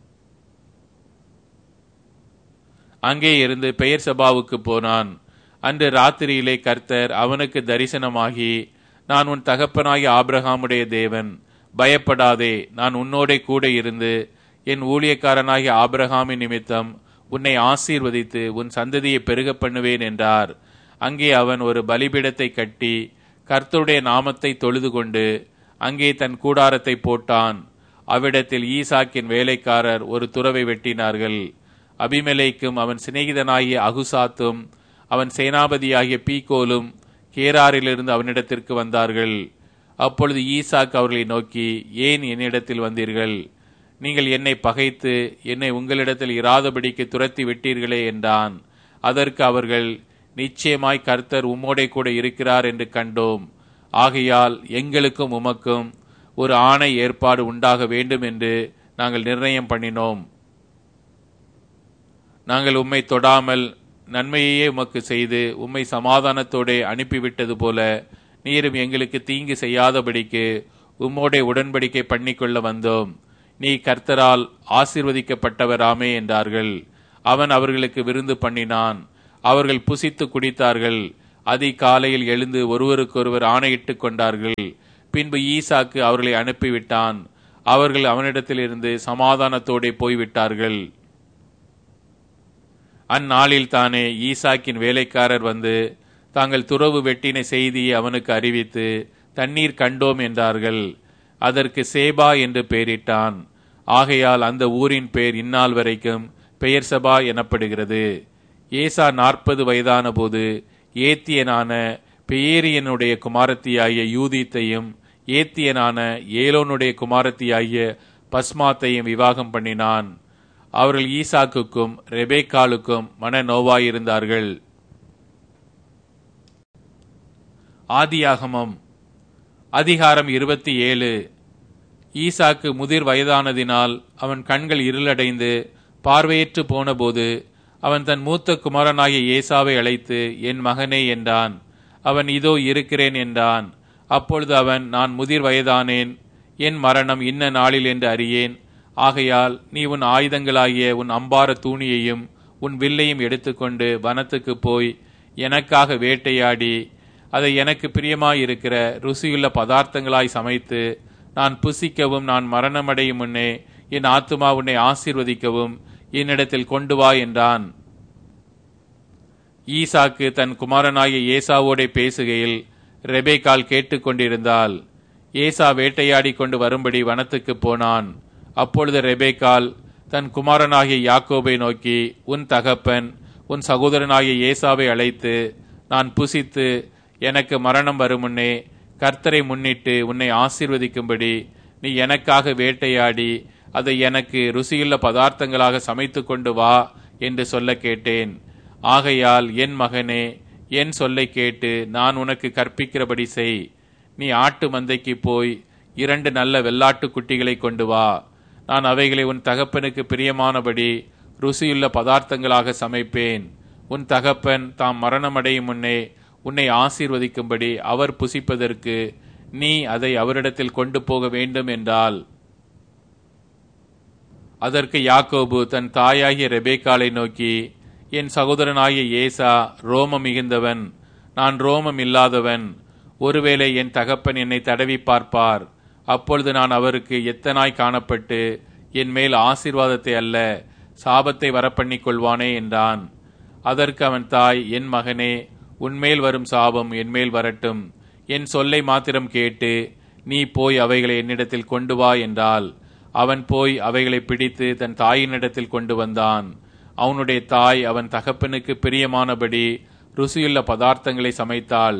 அங்கே இருந்து பெயர் சபாவுக்கு போனான் அன்று ராத்திரியிலே கர்த்தர் அவனுக்கு தரிசனமாகி நான் உன் தகப்பனாகிய ஆபிரகாமுடைய தேவன் பயப்படாதே நான் உன்னோடே கூட இருந்து என் ஊழியக்காரனாகிய ஆபிரகாமின் நிமித்தம் உன்னை ஆசீர்வதித்து உன் சந்ததியை பெருக பண்ணுவேன் என்றார் அங்கே அவன் ஒரு பலிபீடத்தை கட்டி கர்த்தருடைய நாமத்தை தொழுது கொண்டு அங்கே தன் கூடாரத்தை போட்டான் அவ்விடத்தில் ஈசாக்கின் வேலைக்காரர் ஒரு துறவை வெட்டினார்கள் அபிமெலைக்கும் அவன் சிநேகிதனாகிய அகுசாத்தும் அவன் சேனாபதியாகிய பீகோலும் கேராரிலிருந்து அவனிடத்திற்கு வந்தார்கள் அப்பொழுது ஈசாக் அவர்களை நோக்கி ஏன் என்னிடத்தில் வந்தீர்கள் நீங்கள் என்னை பகைத்து என்னை உங்களிடத்தில் இராதபடிக்கு துரத்தி விட்டீர்களே என்றான் அதற்கு அவர்கள் நிச்சயமாய் கர்த்தர் உம்மோடே கூட இருக்கிறார் என்று கண்டோம் ஆகையால் எங்களுக்கும் உமக்கும் ஒரு ஆணை ஏற்பாடு உண்டாக வேண்டும் என்று நாங்கள் நிர்ணயம் பண்ணினோம் நாங்கள் உம்மை தொடாமல் நன்மையையே உமக்கு செய்து உம்மை சமாதானத்தோடே அனுப்பிவிட்டது போல நீரும் எங்களுக்கு தீங்கு செய்யாதபடிக்கு உம்மோடே உடன்படிக்கை பண்ணிக்கொள்ள வந்தோம் நீ கர்த்தரால் ஆசீர்வதிக்கப்பட்டவராமே என்றார்கள் அவன் அவர்களுக்கு விருந்து பண்ணினான் அவர்கள் புசித்து குடித்தார்கள் அதிகாலையில் எழுந்து ஒருவருக்கொருவர் ஆணையிட்டுக் கொண்டார்கள் பின்பு ஈசாக்கு அவர்களை அனுப்பிவிட்டான் அவர்கள் அவனிடத்திலிருந்து சமாதானத்தோடே போய்விட்டார்கள் அந்நாளில் தானே ஈசாக்கின் வேலைக்காரர் வந்து தாங்கள் துறவு வெட்டின செய்தியை அவனுக்கு அறிவித்து தண்ணீர் கண்டோம் என்றார்கள் அதற்கு சேபா என்று பெயரிட்டான் ஆகையால் அந்த ஊரின் பெயர் இந்நாள் வரைக்கும் பெயர் சபா எனப்படுகிறது ஏசா நாற்பது வயதான போது ஏத்தியனான பெயேரியனுடைய குமாரத்தியாகிய யூதித்தையும் ஏத்தியனான ஏலோனுடைய குமாரத்தியாகிய பஸ்மாத்தையும் விவாகம் பண்ணினான் அவர்கள் ஈசாக்குக்கும் ரெபேக்காலுக்கும் மன நோவாயிருந்தார்கள் ஆதியாகமம் அதிகாரம் இருபத்தி ஏழு ஈசாக்கு முதிர் வயதானதினால் அவன் கண்கள் இருளடைந்து பார்வையற்று போனபோது அவன் தன் மூத்த குமாரனாகிய ஏசாவை அழைத்து என் மகனே என்றான் அவன் இதோ இருக்கிறேன் என்றான் அப்பொழுது அவன் நான் முதிர் வயதானேன் என் மரணம் இன்ன நாளில் என்று அறியேன் ஆகையால் நீ உன் ஆயுதங்களாகிய உன் அம்பார தூணியையும் உன் வில்லையும் எடுத்துக்கொண்டு வனத்துக்கு போய் எனக்காக வேட்டையாடி அதை எனக்கு பிரியமாயிருக்கிற ருசியுள்ள பதார்த்தங்களாய் சமைத்து நான் புசிக்கவும் நான் மரணமடையும் முன்னே என் ஆத்துமா உன்னை ஆசீர்வதிக்கவும் என்னிடத்தில் கொண்டு வா என்றான் ஈசாக்கு தன் குமாரனாகிய ஏசாவோடே பேசுகையில் ரெபேக்கால் கேட்டுக்கொண்டிருந்தால் ஏசா வேட்டையாடி கொண்டு வரும்படி வனத்துக்கு போனான் அப்பொழுது ரெபேக்கால் தன் குமாரனாகிய யாக்கோபை நோக்கி உன் தகப்பன் உன் சகோதரனாகிய ஏசாவை அழைத்து நான் புசித்து எனக்கு மரணம் வரும் முன்னே கர்த்தரை முன்னிட்டு உன்னை ஆசீர்வதிக்கும்படி நீ எனக்காக வேட்டையாடி அதை எனக்கு ருசியுள்ள பதார்த்தங்களாக சமைத்து கொண்டு வா என்று சொல்ல கேட்டேன் ஆகையால் என் மகனே என் சொல்லை கேட்டு நான் உனக்கு கற்பிக்கிறபடி செய் நீ ஆட்டு மந்தைக்கு போய் இரண்டு நல்ல வெள்ளாட்டு குட்டிகளை கொண்டு வா நான் அவைகளை உன் தகப்பனுக்கு பிரியமானபடி ருசியுள்ள பதார்த்தங்களாக சமைப்பேன் உன் தகப்பன் தாம் மரணமடையும் முன்னே உன்னை ஆசீர்வதிக்கும்படி அவர் புசிப்பதற்கு நீ அதை அவரிடத்தில் கொண்டு போக வேண்டும் என்றால் அதற்கு யாக்கோபு தன் தாயாகிய ரெபேக்காலை நோக்கி என் சகோதரனாகிய ஏசா ரோமம் மிகுந்தவன் நான் ரோமம் இல்லாதவன் ஒருவேளை என் தகப்பன் என்னை தடவி பார்ப்பார் அப்பொழுது நான் அவருக்கு எத்தனாய் காணப்பட்டு என் மேல் ஆசீர்வாதத்தை அல்ல சாபத்தை வரப்பண்ணிக் கொள்வானே என்றான் அதற்கு அவன் தாய் என் மகனே உன்மேல் வரும் சாபம் என்மேல் வரட்டும் என் சொல்லை மாத்திரம் கேட்டு நீ போய் அவைகளை என்னிடத்தில் கொண்டு வா என்றால் அவன் போய் அவைகளை பிடித்து தன் தாயினிடத்தில் கொண்டு வந்தான் அவனுடைய தாய் அவன் தகப்பனுக்கு பிரியமானபடி ருசியுள்ள பதார்த்தங்களை சமைத்தாள்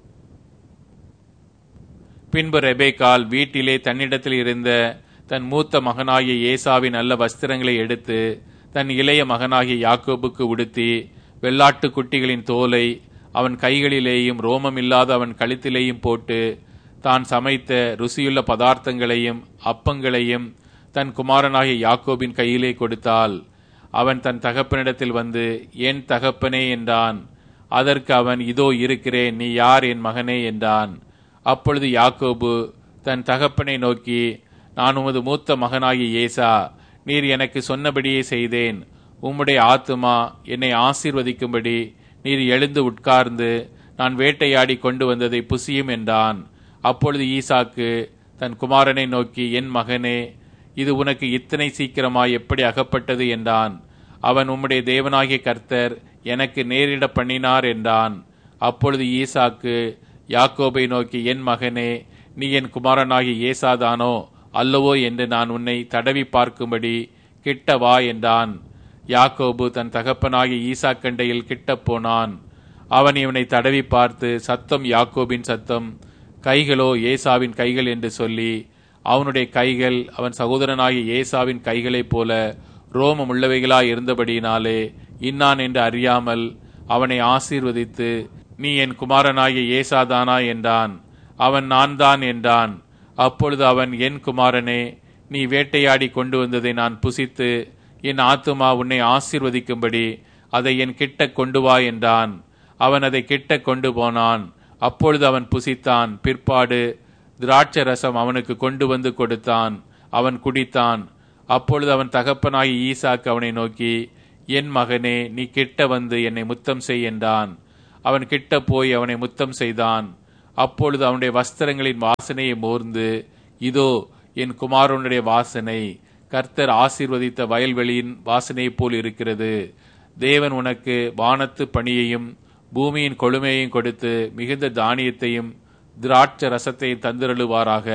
பின்பு ரெபேக்கால் வீட்டிலே தன்னிடத்தில் இருந்த தன் மூத்த மகனாகிய ஏசாவின் நல்ல வஸ்திரங்களை எடுத்து தன் இளைய மகனாகிய யாக்கோபுக்கு உடுத்தி வெள்ளாட்டு குட்டிகளின் தோலை அவன் கைகளிலேயும் ரோமமில்லாத அவன் கழுத்திலேயும் போட்டு தான் சமைத்த ருசியுள்ள பதார்த்தங்களையும் அப்பங்களையும் தன் குமாரனாகிய யாக்கோபின் கையிலே கொடுத்தாள் அவன் தன் தகப்பனிடத்தில் வந்து என் தகப்பனே என்றான் அதற்கு அவன் இதோ இருக்கிறேன் நீ யார் என் மகனே என்றான் அப்பொழுது யாக்கோபு தன் தகப்பனை நோக்கி நான் உமது மூத்த மகனாகிய ஏசா நீர் எனக்கு சொன்னபடியே செய்தேன் உம்முடைய ஆத்துமா என்னை ஆசீர்வதிக்கும்படி நீர் எழுந்து உட்கார்ந்து நான் வேட்டையாடி கொண்டு வந்ததை புசியும் என்றான் அப்பொழுது ஈசாக்கு தன் குமாரனை நோக்கி என் மகனே இது உனக்கு இத்தனை சீக்கிரமாய் எப்படி அகப்பட்டது என்றான் அவன் உம்முடைய தேவனாகிய கர்த்தர் எனக்கு நேரிட பண்ணினார் என்றான் அப்பொழுது ஈசாக்கு யாக்கோபை நோக்கி என் மகனே நீ என் குமாரனாகிய ஏசாதானோ அல்லவோ என்று நான் உன்னை தடவி பார்க்கும்படி கிட்ட வா என்றான் யாக்கோபு தன் தகப்பனாகிய ஈசா கண்டையில் கிட்டப் போனான் அவன் இவனை தடவி பார்த்து சத்தம் யாக்கோபின் சத்தம் கைகளோ ஏசாவின் கைகள் என்று சொல்லி அவனுடைய கைகள் அவன் சகோதரனாகிய ஏசாவின் கைகளைப் போல ரோமம் உள்ளவைகளாய் இருந்தபடியினாலே இன்னான் என்று அறியாமல் அவனை ஆசீர்வதித்து நீ என் குமாரனாகிய ஏசாதானா என்றான் அவன் நான் தான் என்றான் அப்பொழுது அவன் என் குமாரனே நீ வேட்டையாடி கொண்டு வந்ததை நான் புசித்து என் ஆத்துமா உன்னை ஆசீர்வதிக்கும்படி அதை என் கிட்ட கொண்டு வா என்றான் அவன் அதை கிட்ட கொண்டு போனான் அப்பொழுது அவன் புசித்தான் பிற்பாடு திராட்சை ரசம் அவனுக்கு கொண்டு வந்து கொடுத்தான் அவன் குடித்தான் அப்பொழுது அவன் தகப்பனாகி ஈசாக்கு அவனை நோக்கி என் மகனே நீ கிட்ட வந்து என்னை முத்தம் செய் என்றான் அவன் கிட்ட போய் அவனை முத்தம் செய்தான் அப்பொழுது அவனுடைய வஸ்திரங்களின் வாசனையை மோர்ந்து இதோ என் குமாரனுடைய வாசனை கர்த்தர் ஆசீர்வதித்த வயல்வெளியின் வாசனையைப் போல் இருக்கிறது தேவன் உனக்கு வானத்து பணியையும் பூமியின் கொழுமையையும் கொடுத்து மிகுந்த தானியத்தையும் திராட்ச ரசத்தையும் தந்திரழுவாராக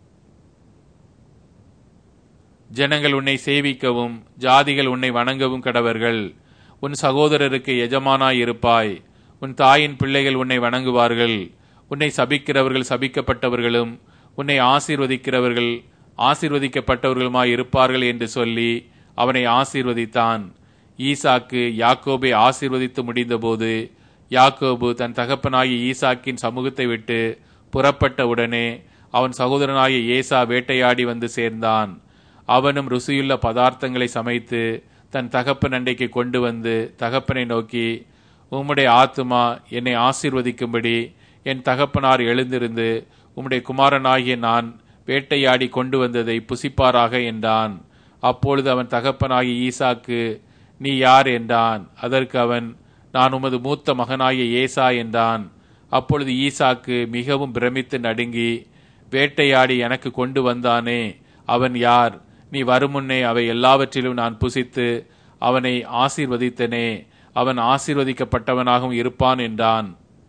ஜனங்கள் உன்னை சேவிக்கவும் ஜாதிகள் உன்னை வணங்கவும் கடவர்கள் உன் சகோதரருக்கு எஜமானாய் இருப்பாய் உன் தாயின் பிள்ளைகள் உன்னை வணங்குவார்கள் உன்னை சபிக்கிறவர்கள் சபிக்கப்பட்டவர்களும் உன்னை ஆசீர்வதிக்கிறவர்கள் ஆசீர்வதிக்கப்பட்டவர்களுமாய் இருப்பார்கள் என்று சொல்லி அவனை ஆசீர்வதித்தான் ஈசாக்கு யாக்கோபை ஆசீர்வதித்து முடிந்தபோது யாக்கோபு தன் தகப்பனாகிய ஈசாக்கின் சமூகத்தை விட்டு புறப்பட்ட உடனே அவன் சகோதரனாகிய ஏசா வேட்டையாடி வந்து சேர்ந்தான் அவனும் ருசியுள்ள பதார்த்தங்களை சமைத்து தன் தகப்பன் அண்டைக்கு கொண்டு வந்து தகப்பனை நோக்கி உம்முடைய ஆத்துமா என்னை ஆசீர்வதிக்கும்படி என் தகப்பனார் எழுந்திருந்து உம்முடைய குமாரனாகிய நான் வேட்டையாடி கொண்டு வந்ததை புசிப்பாராக என்றான் அப்பொழுது அவன் தகப்பனாகிய ஈசாக்கு நீ யார் என்றான் அதற்கு அவன் நான் உமது மூத்த மகனாகிய ஏசா என்றான் அப்பொழுது ஈசாக்கு மிகவும் பிரமித்து நடுங்கி வேட்டையாடி எனக்கு கொண்டு வந்தானே அவன் யார் நீ வருமுன்னே அவை எல்லாவற்றிலும் நான் புசித்து அவனை ஆசீர்வதித்தனே அவன் ஆசீர்வதிக்கப்பட்டவனாகவும் இருப்பான் என்றான்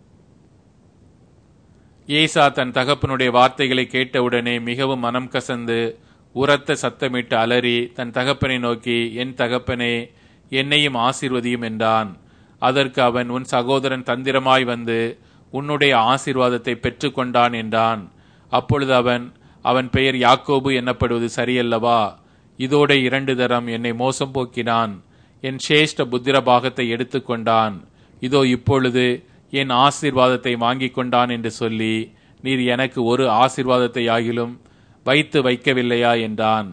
ஏசா தன் தகப்பனுடைய வார்த்தைகளை கேட்டவுடனே மிகவும் மனம் கசந்து உரத்த சத்தமிட்டு அலறி தன் தகப்பனை நோக்கி என் தகப்பனே என்னையும் ஆசீர்வதியும் என்றான் அதற்கு அவன் உன் சகோதரன் தந்திரமாய் வந்து உன்னுடைய ஆசீர்வாதத்தை பெற்றுக்கொண்டான் என்றான் அப்பொழுது அவன் அவன் பெயர் யாக்கோபு என்னப்படுவது சரியல்லவா இதோட இரண்டு தரம் என்னை மோசம் போக்கினான் என் சேஷ்ட புத்திர பாகத்தை எடுத்துக்கொண்டான் இதோ இப்பொழுது என் ஆசீர்வாதத்தை வாங்கிக் கொண்டான் என்று சொல்லி நீர் எனக்கு ஒரு ஆசீர்வாதத்தை ஆகிலும் வைத்து வைக்கவில்லையா என்றான்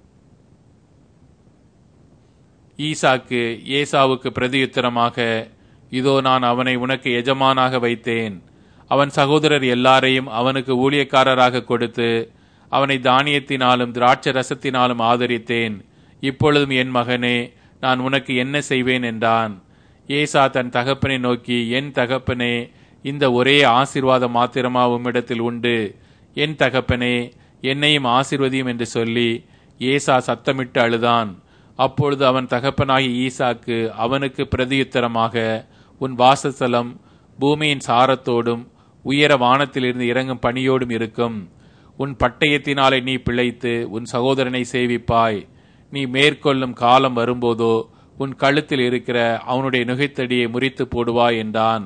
ஈசாக்கு ஏசாவுக்கு பிரதியுத்தரமாக இதோ நான் அவனை உனக்கு எஜமானாக வைத்தேன் அவன் சகோதரர் எல்லாரையும் அவனுக்கு ஊழியக்காரராக கொடுத்து அவனை தானியத்தினாலும் திராட்சை ரசத்தினாலும் ஆதரித்தேன் இப்பொழுதும் என் மகனே நான் உனக்கு என்ன செய்வேன் என்றான் ஏசா தன் தகப்பனை நோக்கி என் தகப்பனே இந்த ஒரே ஆசீர்வாதம் மாத்திரமா உம்மிடத்தில் உண்டு என் தகப்பனே என்னையும் ஆசீர்வதியும் என்று சொல்லி ஏசா சத்தமிட்டு அழுதான் அப்பொழுது அவன் தகப்பனாகி ஈசாக்கு அவனுக்கு பிரதியுத்தரமாக உன் வாசஸ்தலம் பூமியின் சாரத்தோடும் உயர வானத்திலிருந்து இறங்கும் பணியோடும் இருக்கும் உன் பட்டயத்தினாலே நீ பிழைத்து உன் சகோதரனை சேவிப்பாய் நீ மேற்கொள்ளும் காலம் வரும்போதோ உன் கழுத்தில் இருக்கிற அவனுடைய நுகைத்தடியை முறித்து போடுவாய் என்றான்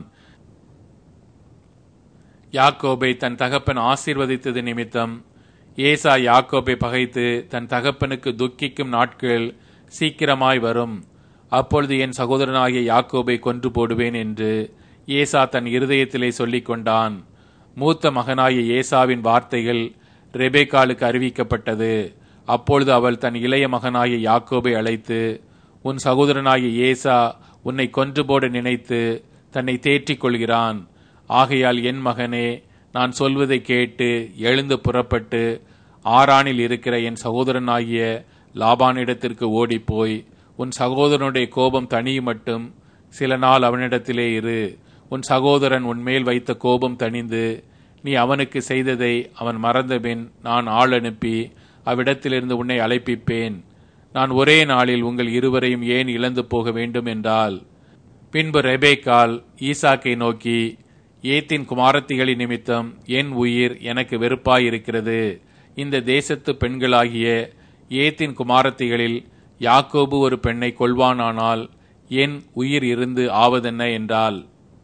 யாக்கோபை தன் தகப்பன் ஆசீர்வதித்தது நிமித்தம் ஏசா யாக்கோபை பகைத்து தன் தகப்பனுக்கு துக்கிக்கும் நாட்கள் சீக்கிரமாய் வரும் அப்பொழுது என் சகோதரனாகிய யாக்கோபை கொன்று போடுவேன் என்று ஏசா தன் இருதயத்திலே சொல்லிக் கொண்டான் மூத்த மகனாகிய ஏசாவின் வார்த்தைகள் ரெபேக்காலுக்கு அறிவிக்கப்பட்டது அப்பொழுது அவள் தன் இளைய மகனாகிய யாக்கோபை அழைத்து உன் சகோதரனாகிய ஏசா உன்னை கொன்று போட நினைத்து தன்னை தேற்றிக் கொள்கிறான் ஆகையால் என் மகனே நான் சொல்வதை கேட்டு எழுந்து புறப்பட்டு ஆரானில் இருக்கிற என் சகோதரனாகிய லாபானிடத்திற்கு ஓடிப்போய் உன் சகோதரனுடைய கோபம் தனியும் மட்டும் சில நாள் அவனிடத்திலே இரு உன் சகோதரன் உன்மேல் வைத்த கோபம் தணிந்து நீ அவனுக்கு செய்ததை அவன் மறந்தபின் நான் ஆள் அனுப்பி அவ்விடத்திலிருந்து உன்னை அழைப்பிப்பேன் நான் ஒரே நாளில் உங்கள் இருவரையும் ஏன் இழந்து போக வேண்டும் என்றால் பின்பு ரெபேக்கால் ஈசாக்கை நோக்கி ஏத்தின் குமாரத்திகளின் நிமித்தம் என் உயிர் எனக்கு வெறுப்பாயிருக்கிறது இந்த தேசத்து பெண்களாகிய ஏத்தின் குமாரத்திகளில் யாக்கோபு ஒரு பெண்ணை கொள்வானானால் என் உயிர் இருந்து ஆவதென்ன என்றால்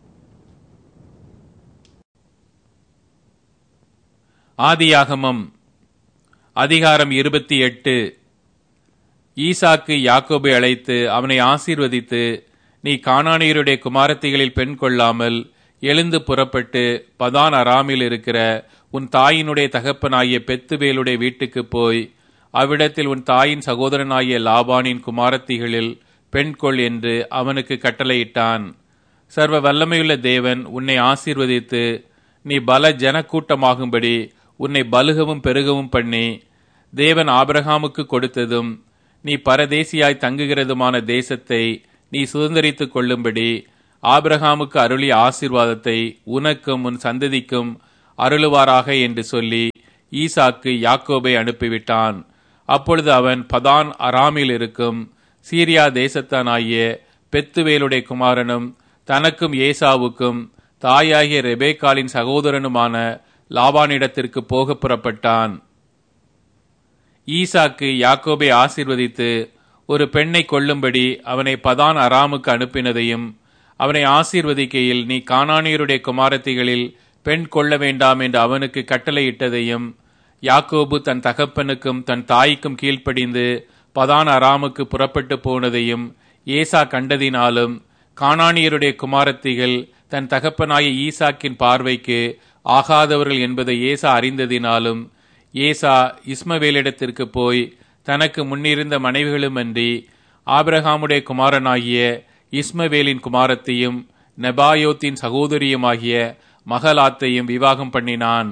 ஆதியாகமம் அதிகாரம் இருபத்தி எட்டு ஈசாக்கு யாக்கோபை அழைத்து அவனை ஆசீர்வதித்து நீ கானானியருடைய குமாரத்திகளில் பெண் கொள்ளாமல் எழுந்து புறப்பட்டு பதான் அராமில் இருக்கிற உன் தாயினுடைய தகப்பனாகிய பெத்துவேலுடைய வீட்டுக்கு போய் அவ்விடத்தில் உன் தாயின் சகோதரனாகிய லாபானின் குமாரத்திகளில் பெண் கொள் என்று அவனுக்கு கட்டளையிட்டான் சர்வ வல்லமையுள்ள தேவன் உன்னை ஆசீர்வதித்து நீ பல ஜனக்கூட்டமாகும்படி உன்னை பலுகவும் பெருகவும் பண்ணி தேவன் ஆபிரகாமுக்கு கொடுத்ததும் நீ பரதேசியாய் தங்குகிறதுமான தேசத்தை நீ சுதந்திரித்துக் கொள்ளும்படி ஆபிரகாமுக்கு அருளிய ஆசீர்வாதத்தை உனக்கும் உன் சந்ததிக்கும் அருளுவாராக என்று சொல்லி ஈசாக்கு யாக்கோபை அனுப்பிவிட்டான் அப்பொழுது அவன் பதான் அராமில் இருக்கும் சீரியா தேசத்தானாகிய பெத்துவேலுடைய குமாரனும் தனக்கும் ஏசாவுக்கும் தாயாகிய ரெபேக்காலின் சகோதரனுமான லாபானிடத்திற்கு போக புறப்பட்டான் ஈசாக்கு யாக்கோபை ஆசீர்வதித்து ஒரு பெண்ணை கொள்ளும்படி அவனை பதான் அராமுக்கு அனுப்பினதையும் அவனை ஆசீர்வதிக்கையில் நீ கானானியருடைய குமாரத்திகளில் பெண் கொள்ள வேண்டாம் என்று அவனுக்கு கட்டளையிட்டதையும் யாக்கோபு தன் தகப்பனுக்கும் தன் தாய்க்கும் கீழ்ப்படிந்து பதான் அராமுக்கு புறப்பட்டு போனதையும் ஏசா கண்டதினாலும் கானானியருடைய குமாரத்திகள் தன் தகப்பனாய ஈசாக்கின் பார்வைக்கு ஆகாதவர்கள் என்பதை ஏசா அறிந்ததினாலும் ஏசா இஸ்மவேலிடத்திற்கு போய் தனக்கு முன்னிருந்த மனைவிகளுமன்றி ஆபிரகாமுடைய குமாரனாகிய இஸ்மவேலின் குமாரத்தையும் நெபாயோத்தின் சகோதரியுமாகிய மகலாத்தையும் விவாகம் பண்ணினான்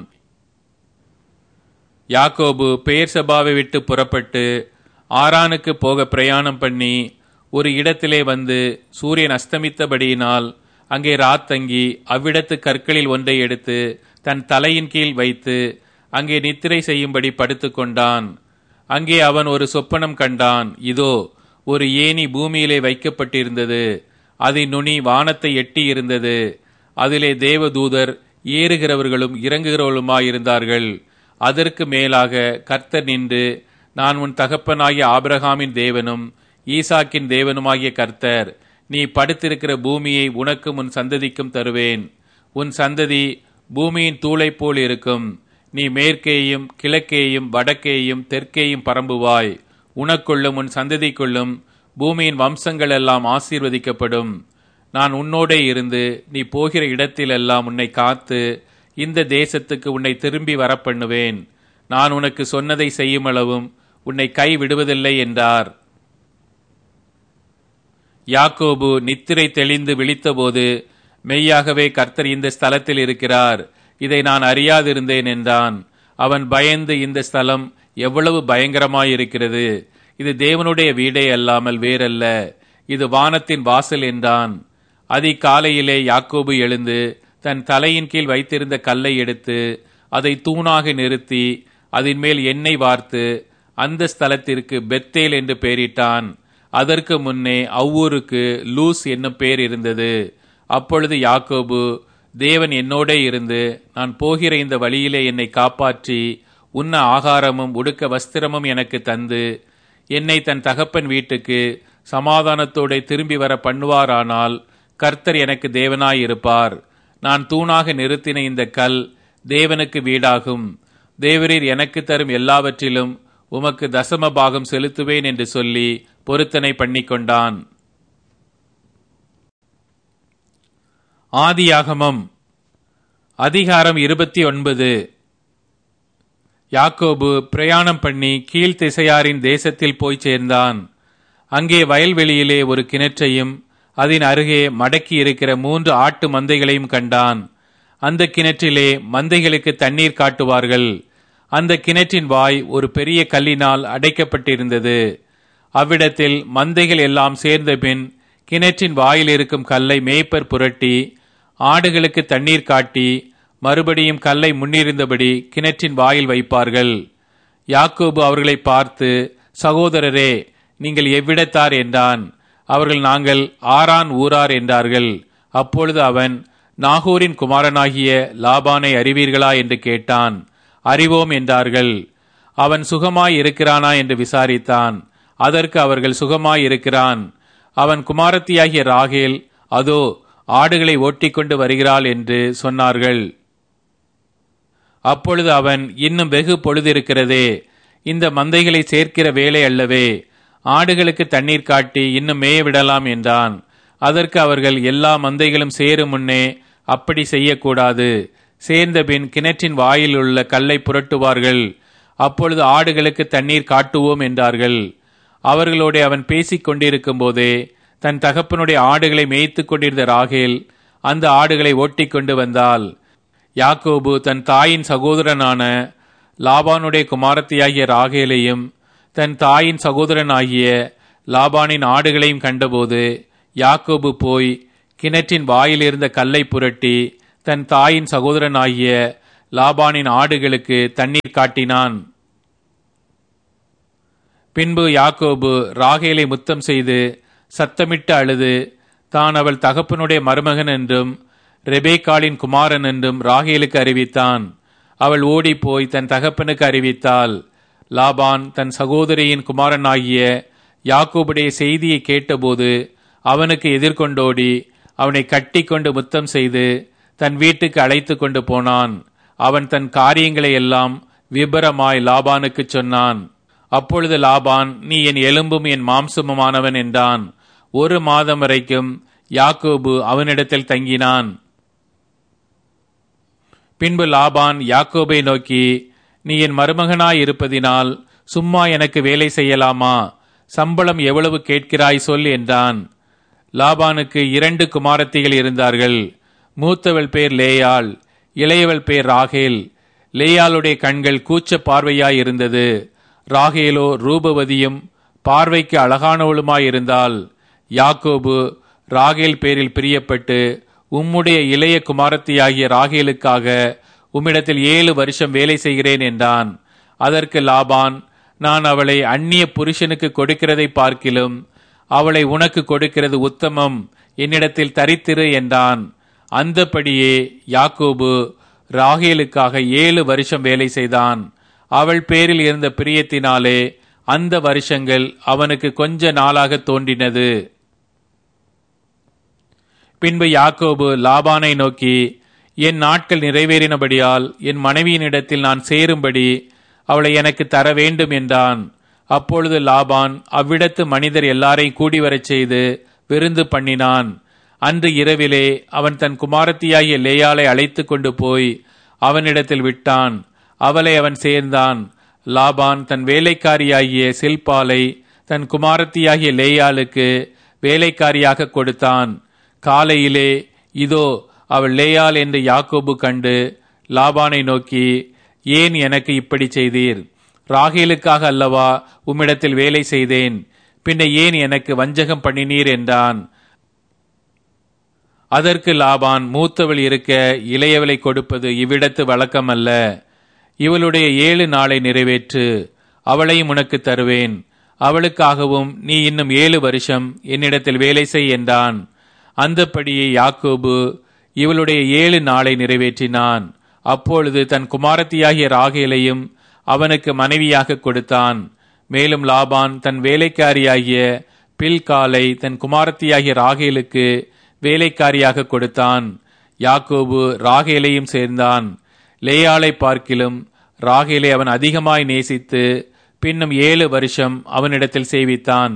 யாக்கோபு பெயர் சபாவை விட்டு புறப்பட்டு ஆரானுக்கு போக பிரயாணம் பண்ணி ஒரு இடத்திலே வந்து சூரியன் அஸ்தமித்தபடியினால் அங்கே ராத்தங்கி அவ்விடத்து கற்களில் ஒன்றை எடுத்து தன் தலையின் கீழ் வைத்து அங்கே நித்திரை செய்யும்படி படுத்துக்கொண்டான் அங்கே அவன் ஒரு சொப்பனம் கண்டான் இதோ ஒரு ஏணி பூமியிலே வைக்கப்பட்டிருந்தது அதன் நுனி வானத்தை எட்டி இருந்தது அதிலே தேவதூதர் ஏறுகிறவர்களும் இறங்குகிறவர்களுமாயிருந்தார்கள் அதற்கு மேலாக கர்த்தர் நின்று நான் உன் தகப்பனாகிய ஆபிரகாமின் தேவனும் ஈசாக்கின் தேவனுமாகிய கர்த்தர் நீ படுத்திருக்கிற பூமியை உனக்கும் உன் சந்ததிக்கும் தருவேன் உன் சந்ததி பூமியின் தூளைப் போல் இருக்கும் நீ மேற்கேயும் கிழக்கேயும் வடக்கேயும் தெற்கேயும் பரம்புவாய் உனக்குள்ளும் உன் சந்ததிக்குள்ளும் பூமியின் வம்சங்கள் எல்லாம் ஆசீர்வதிக்கப்படும் நான் உன்னோடே இருந்து நீ போகிற இடத்திலெல்லாம் உன்னை காத்து இந்த தேசத்துக்கு உன்னை திரும்பி வரப்பண்ணுவேன் நான் உனக்கு சொன்னதை செய்யுமளவும் உன்னை கை விடுவதில்லை என்றார் யாக்கோபு நித்திரை தெளிந்து விழித்தபோது மெய்யாகவே கர்த்தர் இந்த ஸ்தலத்தில் இருக்கிறார் இதை நான் அறியாதிருந்தேன் என்றான் அவன் பயந்து இந்த ஸ்தலம் எவ்வளவு பயங்கரமாயிருக்கிறது இது தேவனுடைய வீடே அல்லாமல் வேறல்ல இது வானத்தின் வாசல் என்றான் அதிகாலையிலே யாக்கோபு எழுந்து தன் தலையின் கீழ் வைத்திருந்த கல்லை எடுத்து அதை தூணாக நிறுத்தி அதன் மேல் எண்ணெய் வார்த்து அந்த ஸ்தலத்திற்கு பெத்தேல் என்று பெயரிட்டான் அதற்கு முன்னே அவ்வூருக்கு லூஸ் என்னும் பெயர் இருந்தது அப்பொழுது யாக்கோபு தேவன் என்னோடே இருந்து நான் போகிற இந்த வழியிலே என்னை காப்பாற்றி உண்ண ஆகாரமும் உடுக்க வஸ்திரமும் எனக்கு தந்து என்னை தன் தகப்பன் வீட்டுக்கு சமாதானத்தோட திரும்பி வர பண்ணுவாரானால் கர்த்தர் எனக்கு தேவனாயிருப்பார் நான் தூணாக நிறுத்தின இந்த கல் தேவனுக்கு வீடாகும் தேவரீர் எனக்கு தரும் எல்லாவற்றிலும் உமக்கு தசம பாகம் செலுத்துவேன் என்று சொல்லி பொருத்தனை பண்ணிக்கொண்டான் ஆதியாகமம் அதிகாரம் இருபத்தி ஒன்பது யாக்கோபு பிரயாணம் பண்ணி கீழ்த்திசையாரின் தேசத்தில் போய் சேர்ந்தான் அங்கே வயல்வெளியிலே ஒரு கிணற்றையும் அதன் அருகே மடக்கி இருக்கிற மூன்று ஆட்டு மந்தைகளையும் கண்டான் அந்த கிணற்றிலே மந்தைகளுக்கு தண்ணீர் காட்டுவார்கள் அந்த கிணற்றின் வாய் ஒரு பெரிய கல்லினால் அடைக்கப்பட்டிருந்தது அவ்விடத்தில் மந்தைகள் எல்லாம் சேர்ந்த பின் கிணற்றின் வாயில் இருக்கும் கல்லை மேய்ப்பர் புரட்டி ஆடுகளுக்கு தண்ணீர் காட்டி மறுபடியும் கல்லை முன்னிருந்தபடி கிணற்றின் வாயில் வைப்பார்கள் யாக்கோபு அவர்களை பார்த்து சகோதரரே நீங்கள் எவ்விடத்தார் என்றான் அவர்கள் நாங்கள் ஆரான் ஊரார் என்றார்கள் அப்பொழுது அவன் நாகூரின் குமாரனாகிய லாபானை அறிவீர்களா என்று கேட்டான் அறிவோம் என்றார்கள் அவன் சுகமாய் இருக்கிறானா என்று விசாரித்தான் அதற்கு அவர்கள் சுகமாய் இருக்கிறான் அவன் குமாரத்தியாகிய ராகேல் அதோ ஆடுகளை ஓட்டிக்கொண்டு வருகிறாள் என்று சொன்னார்கள் அப்பொழுது அவன் இன்னும் வெகு பொழுது இருக்கிறதே இந்த மந்தைகளை சேர்க்கிற வேலை அல்லவே ஆடுகளுக்கு தண்ணீர் காட்டி இன்னும் மேய விடலாம் என்றான் அதற்கு அவர்கள் எல்லா மந்தைகளும் சேரும் முன்னே அப்படி செய்யக்கூடாது சேர்ந்தபின் கிணற்றின் வாயில் உள்ள கல்லை புரட்டுவார்கள் அப்பொழுது ஆடுகளுக்கு தண்ணீர் காட்டுவோம் என்றார்கள் அவர்களோடு அவன் பேசிக் கொண்டிருக்கும் போதே தன் தகப்பனுடைய ஆடுகளை மேய்த்து கொண்டிருந்த ராகேல் அந்த ஆடுகளை ஓட்டிக்கொண்டு வந்தாள் யாக்கோபு தன் தாயின் சகோதரனான லாபானுடைய குமாரத்தியாகிய ராகேலையும் தன் தாயின் சகோதரனாகிய லாபானின் ஆடுகளையும் கண்டபோது யாக்கோபு போய் கிணற்றின் வாயில் இருந்த கல்லை புரட்டி தன் தாயின் சகோதரனாகிய லாபானின் ஆடுகளுக்கு தண்ணீர் காட்டினான் பின்பு யாக்கோபு ராகேலை முத்தம் செய்து சத்தமிட்டு அழுது தான் அவள் தகப்பனுடைய மருமகன் என்றும் ரெபேக்காளின் குமாரன் என்றும் ராகேலுக்கு அறிவித்தான் அவள் ஓடிப்போய் தன் தகப்பனுக்கு அறிவித்தாள் லாபான் தன் சகோதரியின் குமாரனாகிய யாக்கோபுடைய செய்தியை கேட்டபோது அவனுக்கு எதிர்கொண்டோடி அவனை கட்டி கொண்டு முத்தம் செய்து தன் வீட்டுக்கு அழைத்து கொண்டு போனான் அவன் தன் காரியங்களை எல்லாம் விபரமாய் லாபானுக்கு சொன்னான் அப்பொழுது லாபான் நீ என் எலும்பும் என் மாம்சமுமானவன் என்றான் ஒரு மாதம் வரைக்கும் யாக்கோபு அவனிடத்தில் தங்கினான் பின்பு லாபான் யாக்கோபை நோக்கி நீ என் மருமகனாய் இருப்பதினால் சும்மா எனக்கு வேலை செய்யலாமா சம்பளம் எவ்வளவு கேட்கிறாய் சொல் என்றான் லாபானுக்கு இரண்டு குமாரத்திகள் இருந்தார்கள் மூத்தவள் பேர் லேயாள் இளையவள் பேர் ராகேல் லேயாளுடைய கண்கள் கூச்ச பார்வையாய் இருந்தது ராகேலோ ரூபவதியும் பார்வைக்கு அழகானவளுமாயிருந்தால் யாக்கோபு ராகேல் பேரில் பிரியப்பட்டு உம்முடைய இளைய குமாரத்தியாகிய ராகேலுக்காக உம்மிடத்தில் ஏழு வருஷம் வேலை செய்கிறேன் என்றான் அதற்கு லாபான் நான் அவளை அந்நிய புருஷனுக்கு கொடுக்கிறதை பார்க்கிலும் அவளை உனக்கு கொடுக்கிறது உத்தமம் என்னிடத்தில் தரித்திரு என்றான் அந்தபடியே யாக்கோபு ராகேலுக்காக ஏழு வருஷம் வேலை செய்தான் அவள் பேரில் இருந்த பிரியத்தினாலே அந்த வருஷங்கள் அவனுக்கு கொஞ்ச நாளாக தோன்றினது பின்பு யாக்கோபு லாபானை நோக்கி என் நாட்கள் நிறைவேறினபடியால் என் மனைவியினிடத்தில் நான் சேரும்படி அவளை எனக்கு தர வேண்டும் என்றான் அப்பொழுது லாபான் அவ்விடத்து மனிதர் எல்லாரையும் கூடி வரச் செய்து விருந்து பண்ணினான் அன்று இரவிலே அவன் தன் குமாரத்தியாகிய லேயாளை அழைத்து கொண்டு போய் அவனிடத்தில் விட்டான் அவளை அவன் சேர்ந்தான் லாபான் தன் வேலைக்காரியாகிய சில்பாலை தன் குமாரத்தியாகிய லேயாளுக்கு வேலைக்காரியாக கொடுத்தான் காலையிலே இதோ அவள் லேயாள் என்று யாக்கோபு கண்டு லாபானை நோக்கி ஏன் எனக்கு இப்படி செய்தீர் ராகேலுக்காக அல்லவா உம்மிடத்தில் வேலை செய்தேன் பின்ன ஏன் எனக்கு வஞ்சகம் பண்ணினீர் என்றான் அதற்கு லாபான் மூத்தவள் இருக்க இளையவளை கொடுப்பது இவ்விடத்து வழக்கமல்ல இவளுடைய ஏழு நாளை நிறைவேற்று அவளையும் உனக்கு தருவேன் அவளுக்காகவும் நீ இன்னும் ஏழு வருஷம் என்னிடத்தில் வேலை செய் என்றான் அந்தப்படியே யாக்கோபு இவளுடைய ஏழு நாளை நிறைவேற்றினான் அப்பொழுது தன் குமாரத்தியாகிய ராகேலையும் அவனுக்கு மனைவியாக கொடுத்தான் மேலும் லாபான் தன் வேலைக்காரியாகிய பில்காலை தன் குமாரத்தியாகிய ராகேலுக்கு வேலைக்காரியாக கொடுத்தான் யாக்கோபு ராகேலையும் சேர்ந்தான் லேயாளை பார்க்கிலும் ராகேலை அவன் அதிகமாய் நேசித்து பின்னும் ஏழு வருஷம் அவனிடத்தில் சேவித்தான்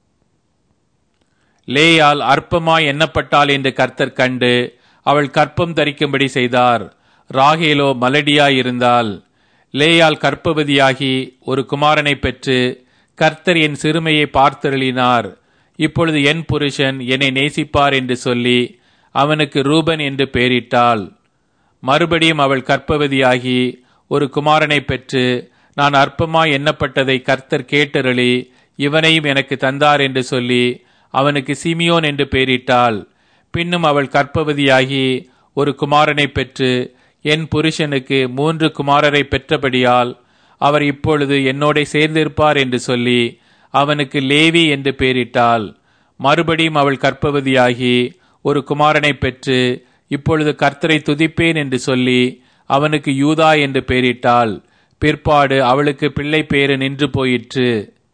லேயால் அற்பமாய் எண்ணப்பட்டாள் என்று கர்த்தர் கண்டு அவள் கற்பம் தரிக்கும்படி செய்தார் ராகேலோ மலடியாய் இருந்தால் லேயால் கற்பவதியாகி ஒரு குமாரனை பெற்று கர்த்தர் என் சிறுமையை பார்த்தருளினார் இப்பொழுது என் புருஷன் என்னை நேசிப்பார் என்று சொல்லி அவனுக்கு ரூபன் என்று பெயரிட்டாள் மறுபடியும் அவள் கற்பவதியாகி ஒரு குமாரனை பெற்று நான் அற்பமாய் எண்ணப்பட்டதை கர்த்தர் கேட்டருளி இவனையும் எனக்கு தந்தார் என்று சொல்லி அவனுக்கு சிமியோன் என்று பெயரிட்டாள் பின்னும் அவள் கற்பவதியாகி ஒரு குமாரனை பெற்று என் புருஷனுக்கு மூன்று குமாரரை பெற்றபடியால் அவர் இப்பொழுது என்னோட சேர்ந்திருப்பார் என்று சொல்லி அவனுக்கு லேவி என்று பெயரிட்டாள் மறுபடியும் அவள் கற்பவதியாகி ஒரு குமாரனை பெற்று இப்பொழுது கர்த்தரை துதிப்பேன் என்று சொல்லி அவனுக்கு யூதா என்று பெயரிட்டாள் பிற்பாடு அவளுக்கு பிள்ளை பேரு நின்று போயிற்று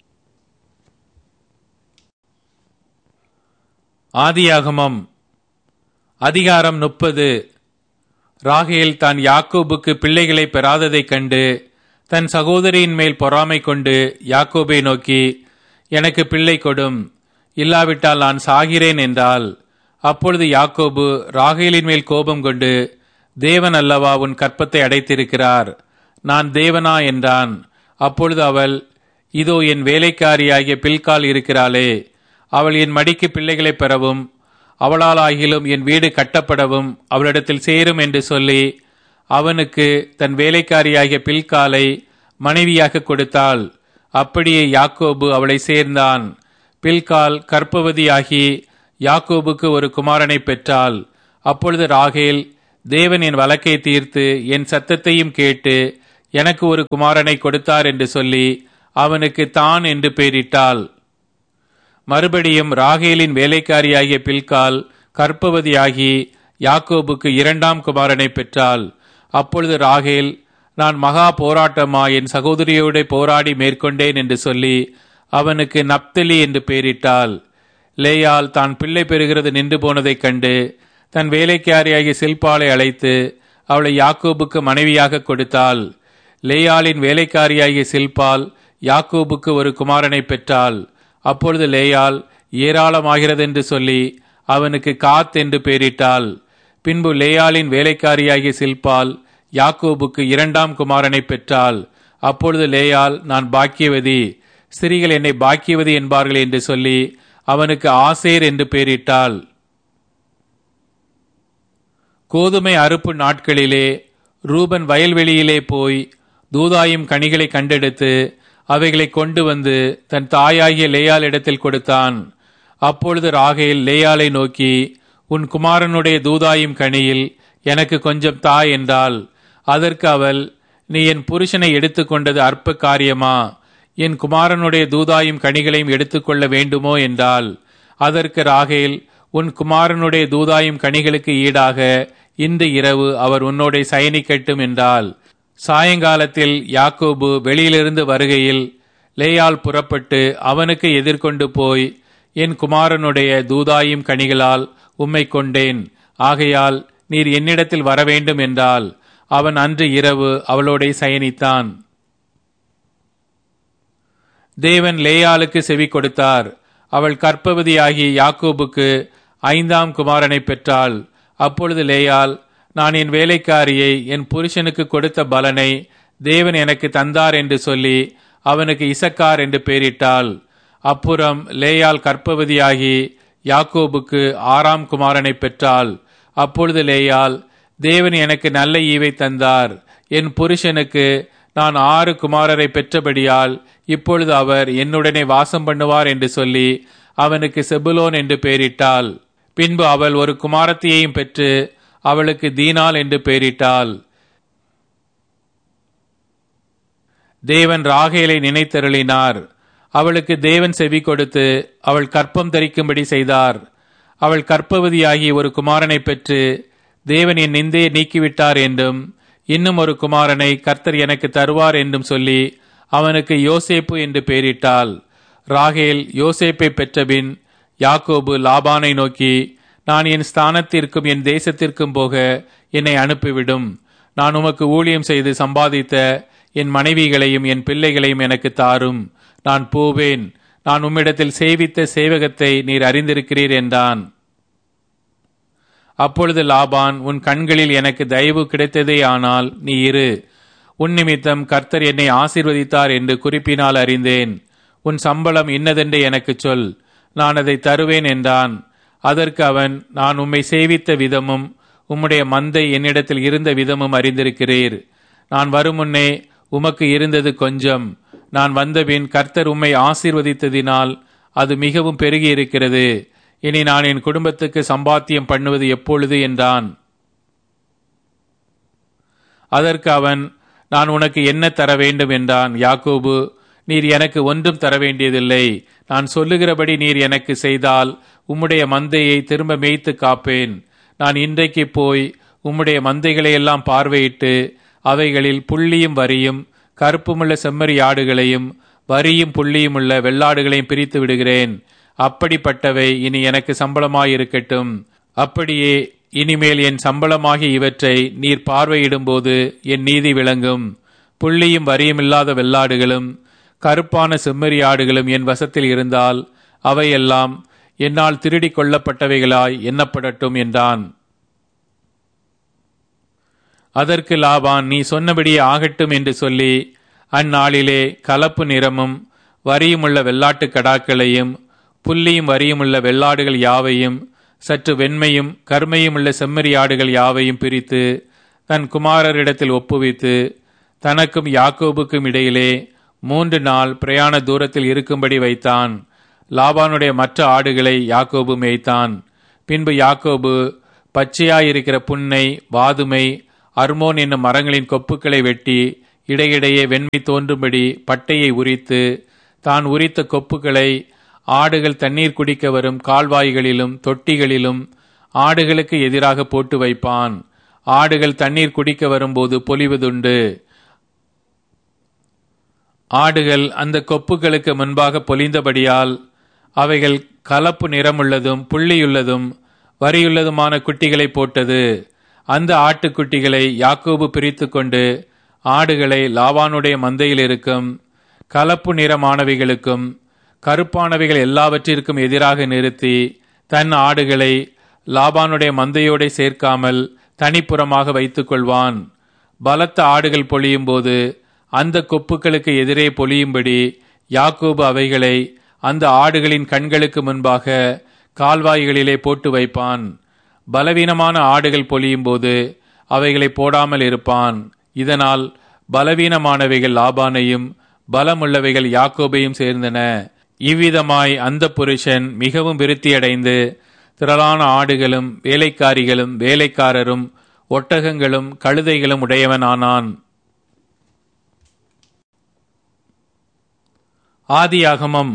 ஆதியாகமம் அதிகாரம் முப்பது ராகேல் தான் யாக்கோபுக்கு பிள்ளைகளை பெறாததைக் கண்டு தன் சகோதரியின் மேல் பொறாமை கொண்டு யாக்கோபை நோக்கி எனக்கு பிள்ளை கொடும் இல்லாவிட்டால் நான் சாகிறேன் என்றால் அப்பொழுது யாக்கோபு ராகேலின் மேல் கோபம் கொண்டு தேவன் அல்லவா உன் கற்பத்தை அடைத்திருக்கிறார் நான் தேவனா என்றான் அப்பொழுது அவள் இதோ என் வேலைக்காரியாகிய பில்கால் இருக்கிறாளே அவள் என் மடிக்கு பிள்ளைகளை பெறவும் அவளால் ஆகிலும் என் வீடு கட்டப்படவும் அவளிடத்தில் சேரும் என்று சொல்லி அவனுக்கு தன் வேலைக்காரியாகிய பில்காலை மனைவியாக கொடுத்தாள் அப்படியே யாக்கோபு அவளை சேர்ந்தான் பில்கால் கற்பவதியாகி யாக்கோபுக்கு ஒரு குமாரனை பெற்றாள் அப்பொழுது ராகேல் தேவன் என் வழக்கை தீர்த்து என் சத்தத்தையும் கேட்டு எனக்கு ஒரு குமாரனை கொடுத்தார் என்று சொல்லி அவனுக்கு தான் என்று பெயரிட்டாள் மறுபடியும் ராகேலின் வேலைக்காரியாகிய பில்கால் கற்பவதியாகி யாக்கோபுக்கு இரண்டாம் குமாரனை பெற்றாள் அப்பொழுது ராகேல் நான் மகா போராட்டமா என் சகோதரியோட போராடி மேற்கொண்டேன் என்று சொல்லி அவனுக்கு நப்தலி என்று பெயரிட்டாள் லேயால் தான் பிள்ளை பெறுகிறது நின்று போனதைக் கண்டு தன் வேலைக்காரியாகிய சில்பாலை அழைத்து அவளை யாக்கோபுக்கு மனைவியாக கொடுத்தாள் லேயாளின் வேலைக்காரியாகிய சில்பால் யாக்கோபுக்கு ஒரு குமாரனை பெற்றாள் அப்பொழுது லேயால் ஏராளமாகிறது என்று சொல்லி அவனுக்கு காத் என்று பெயரிட்டாள் பின்பு லேயாளின் வேலைக்காரியாகிய சில்பால் யாக்கோபுக்கு இரண்டாம் குமாரனை பெற்றாள் அப்பொழுது லேயால் நான் பாக்கியவதி ஸ்திரீகள் என்னை பாக்கியவதி என்பார்கள் என்று சொல்லி அவனுக்கு ஆசேர் என்று பெயரிட்டாள் கோதுமை அறுப்பு நாட்களிலே ரூபன் வயல்வெளியிலே போய் தூதாயும் கனிகளை கண்டெடுத்து அவைகளை கொண்டு வந்து தன் தாயாகிய லேயாள் இடத்தில் கொடுத்தான் அப்பொழுது ராகேல் லேயாளை நோக்கி உன் குமாரனுடைய தூதாயும் கனியில் எனக்கு கொஞ்சம் தா என்றாள் அதற்கு அவள் நீ என் புருஷனை எடுத்துக்கொண்டது அற்ப காரியமா என் குமாரனுடைய தூதாயும் கனிகளையும் எடுத்துக்கொள்ள வேண்டுமோ என்றாள் அதற்கு ராகேல் உன் குமாரனுடைய தூதாயும் கனிகளுக்கு ஈடாக இந்த இரவு அவர் உன்னோட சயனிக்கட்டும் என்றாள் சாயங்காலத்தில் யாக்கோபு வெளியிலிருந்து வருகையில் லேயால் புறப்பட்டு அவனுக்கு எதிர்கொண்டு போய் என் குமாரனுடைய தூதாயும் கனிகளால் உம்மை கொண்டேன் ஆகையால் நீர் என்னிடத்தில் வரவேண்டும் என்றால் அவன் அன்று இரவு அவளோட சயனித்தான் தேவன் லேயாளுக்கு செவி கொடுத்தார் அவள் கற்பவதியாகி யாக்கோபுக்கு ஐந்தாம் குமாரனை பெற்றாள் அப்பொழுது லேயாள் நான் என் வேலைக்காரியை என் புருஷனுக்கு கொடுத்த பலனை தேவன் எனக்கு தந்தார் என்று சொல்லி அவனுக்கு இசக்கார் என்று பெயரிட்டாள் அப்புறம் லேயாள் கற்பவதியாகி யாக்கோபுக்கு ஆறாம் குமாரனை பெற்றாள் அப்பொழுது லேயாள் தேவன் எனக்கு நல்ல ஈவை தந்தார் என் புருஷனுக்கு நான் ஆறு குமாரரை பெற்றபடியால் இப்பொழுது அவர் என்னுடனே வாசம் பண்ணுவார் என்று சொல்லி அவனுக்கு செபுலோன் என்று பெயரிட்டாள் பின்பு அவள் ஒரு குமாரத்தியையும் பெற்று அவளுக்கு தீனாள் என்று பெயரிட்டாள் தேவன் ராகேலை நினைத்தருளினார் அவளுக்கு தேவன் செவி கொடுத்து அவள் கற்பம் தரிக்கும்படி செய்தார் அவள் கற்பவதியாகி ஒரு குமாரனை பெற்று தேவன் என் நிந்தையை நீக்கிவிட்டார் என்றும் இன்னும் ஒரு குமாரனை கர்த்தர் எனக்கு தருவார் என்றும் சொல்லி அவனுக்கு யோசேப்பு என்று பெயரிட்டாள் ராகேல் யோசேப்பை பெற்றபின் யாக்கோபு லாபானை நோக்கி நான் என் ஸ்தானத்திற்கும் என் தேசத்திற்கும் போக என்னை அனுப்பிவிடும் நான் உமக்கு ஊழியம் செய்து சம்பாதித்த என் மனைவிகளையும் என் பிள்ளைகளையும் எனக்கு தாரும் நான் போவேன் நான் உம்மிடத்தில் சேவித்த சேவகத்தை நீர் அறிந்திருக்கிறீர் என்றான் அப்பொழுது லாபான் உன் கண்களில் எனக்கு தயவு கிடைத்ததே ஆனால் நீ இரு உன் நிமித்தம் கர்த்தர் என்னை ஆசீர்வதித்தார் என்று குறிப்பினால் அறிந்தேன் உன் சம்பளம் இன்னதென்று எனக்கு சொல் நான் அதை தருவேன் என்றான் அதற்கு அவன் நான் உம்மை சேவித்த விதமும் உம்முடைய மந்தை என்னிடத்தில் இருந்த விதமும் அறிந்திருக்கிறீர் நான் வருமுன்னே உமக்கு இருந்தது கொஞ்சம் நான் வந்தபின் கர்த்தர் உம்மை ஆசீர்வதித்ததினால் அது மிகவும் பெருகி இருக்கிறது இனி நான் என் குடும்பத்துக்கு சம்பாத்தியம் பண்ணுவது எப்பொழுது என்றான் அதற்கு அவன் நான் உனக்கு என்ன தர வேண்டும் என்றான் யாக்கோபு நீர் எனக்கு ஒன்றும் தர வேண்டியதில்லை நான் சொல்லுகிறபடி நீர் எனக்கு செய்தால் உம்முடைய மந்தையை திரும்ப மேய்த்து காப்பேன் நான் இன்றைக்கு போய் உம்முடைய மந்தைகளை எல்லாம் பார்வையிட்டு அவைகளில் புள்ளியும் வரியும் கருப்புமுள்ள செம்மறி ஆடுகளையும் வரியும் புள்ளியும் உள்ள வெள்ளாடுகளையும் பிரித்து விடுகிறேன் அப்படிப்பட்டவை இனி எனக்கு சம்பளமாயிருக்கட்டும் அப்படியே இனிமேல் என் சம்பளமாகிய இவற்றை நீர் பார்வையிடும்போது என் நீதி விளங்கும் புள்ளியும் வரியும் இல்லாத வெள்ளாடுகளும் கருப்பான செம்மறி ஆடுகளும் என் வசத்தில் இருந்தால் அவையெல்லாம் என்னால் திருடி கொள்ளப்பட்டவைகளாய் எண்ணப்படட்டும் என்றான் அதற்கு லாபான் நீ சொன்னபடியே ஆகட்டும் என்று சொல்லி அந்நாளிலே கலப்பு நிறமும் வரியுமுள்ள வெள்ளாட்டு கடாக்களையும் புள்ளியும் வரியுமுள்ள வெள்ளாடுகள் யாவையும் சற்று வெண்மையும் கருமையும் உள்ள செம்மறி ஆடுகள் யாவையும் பிரித்து தன் குமாரரிடத்தில் ஒப்புவித்து தனக்கும் யாக்கோபுக்கும் இடையிலே மூன்று நாள் பிரயாண தூரத்தில் இருக்கும்படி வைத்தான் லாபானுடைய மற்ற ஆடுகளை யாக்கோபு மேய்த்தான் பின்பு யாக்கோபு பச்சையாயிருக்கிற புன்னை வாதுமை அர்மோன் என்னும் மரங்களின் கொப்புக்களை வெட்டி இடையிடையே வெண்மை தோன்றும்படி பட்டையை உரித்து தான் உரித்த கொப்புகளை ஆடுகள் தண்ணீர் குடிக்க வரும் கால்வாய்களிலும் தொட்டிகளிலும் ஆடுகளுக்கு எதிராக போட்டு வைப்பான் ஆடுகள் தண்ணீர் குடிக்க வரும்போது பொலிவதுண்டு ஆடுகள் அந்த கொப்புகளுக்கு முன்பாக பொலிந்தபடியால் அவைகள் கலப்பு நிறமுள்ளதும் புள்ளியுள்ளதும் வரியுள்ளதுமான குட்டிகளை போட்டது அந்த ஆட்டுக்குட்டிகளை யாக்கோபு பிரித்து கொண்டு ஆடுகளை லாவானுடைய மந்தையில் இருக்கும் கலப்பு நிறமானவைகளுக்கும் கருப்பானவைகள் எல்லாவற்றிற்கும் எதிராக நிறுத்தி தன் ஆடுகளை லாபானுடைய மந்தையோட சேர்க்காமல் தனிப்புறமாக வைத்துக் கொள்வான் பலத்த ஆடுகள் பொழியும் போது அந்த கொப்புக்களுக்கு எதிரே பொழியும்படி யாக்கோபு அவைகளை அந்த ஆடுகளின் கண்களுக்கு முன்பாக கால்வாய்களிலே போட்டு வைப்பான் பலவீனமான ஆடுகள் பொழியும் போது அவைகளை போடாமல் இருப்பான் இதனால் பலவீனமானவைகள் லாபானையும் பலமுள்ளவைகள் யாக்கோபையும் சேர்ந்தன இவ்விதமாய் அந்த புருஷன் மிகவும் விருத்தியடைந்து திரளான ஆடுகளும் வேலைக்காரிகளும் வேலைக்காரரும் ஒட்டகங்களும் கழுதைகளும் உடையவனானான் ஆதியாகமம்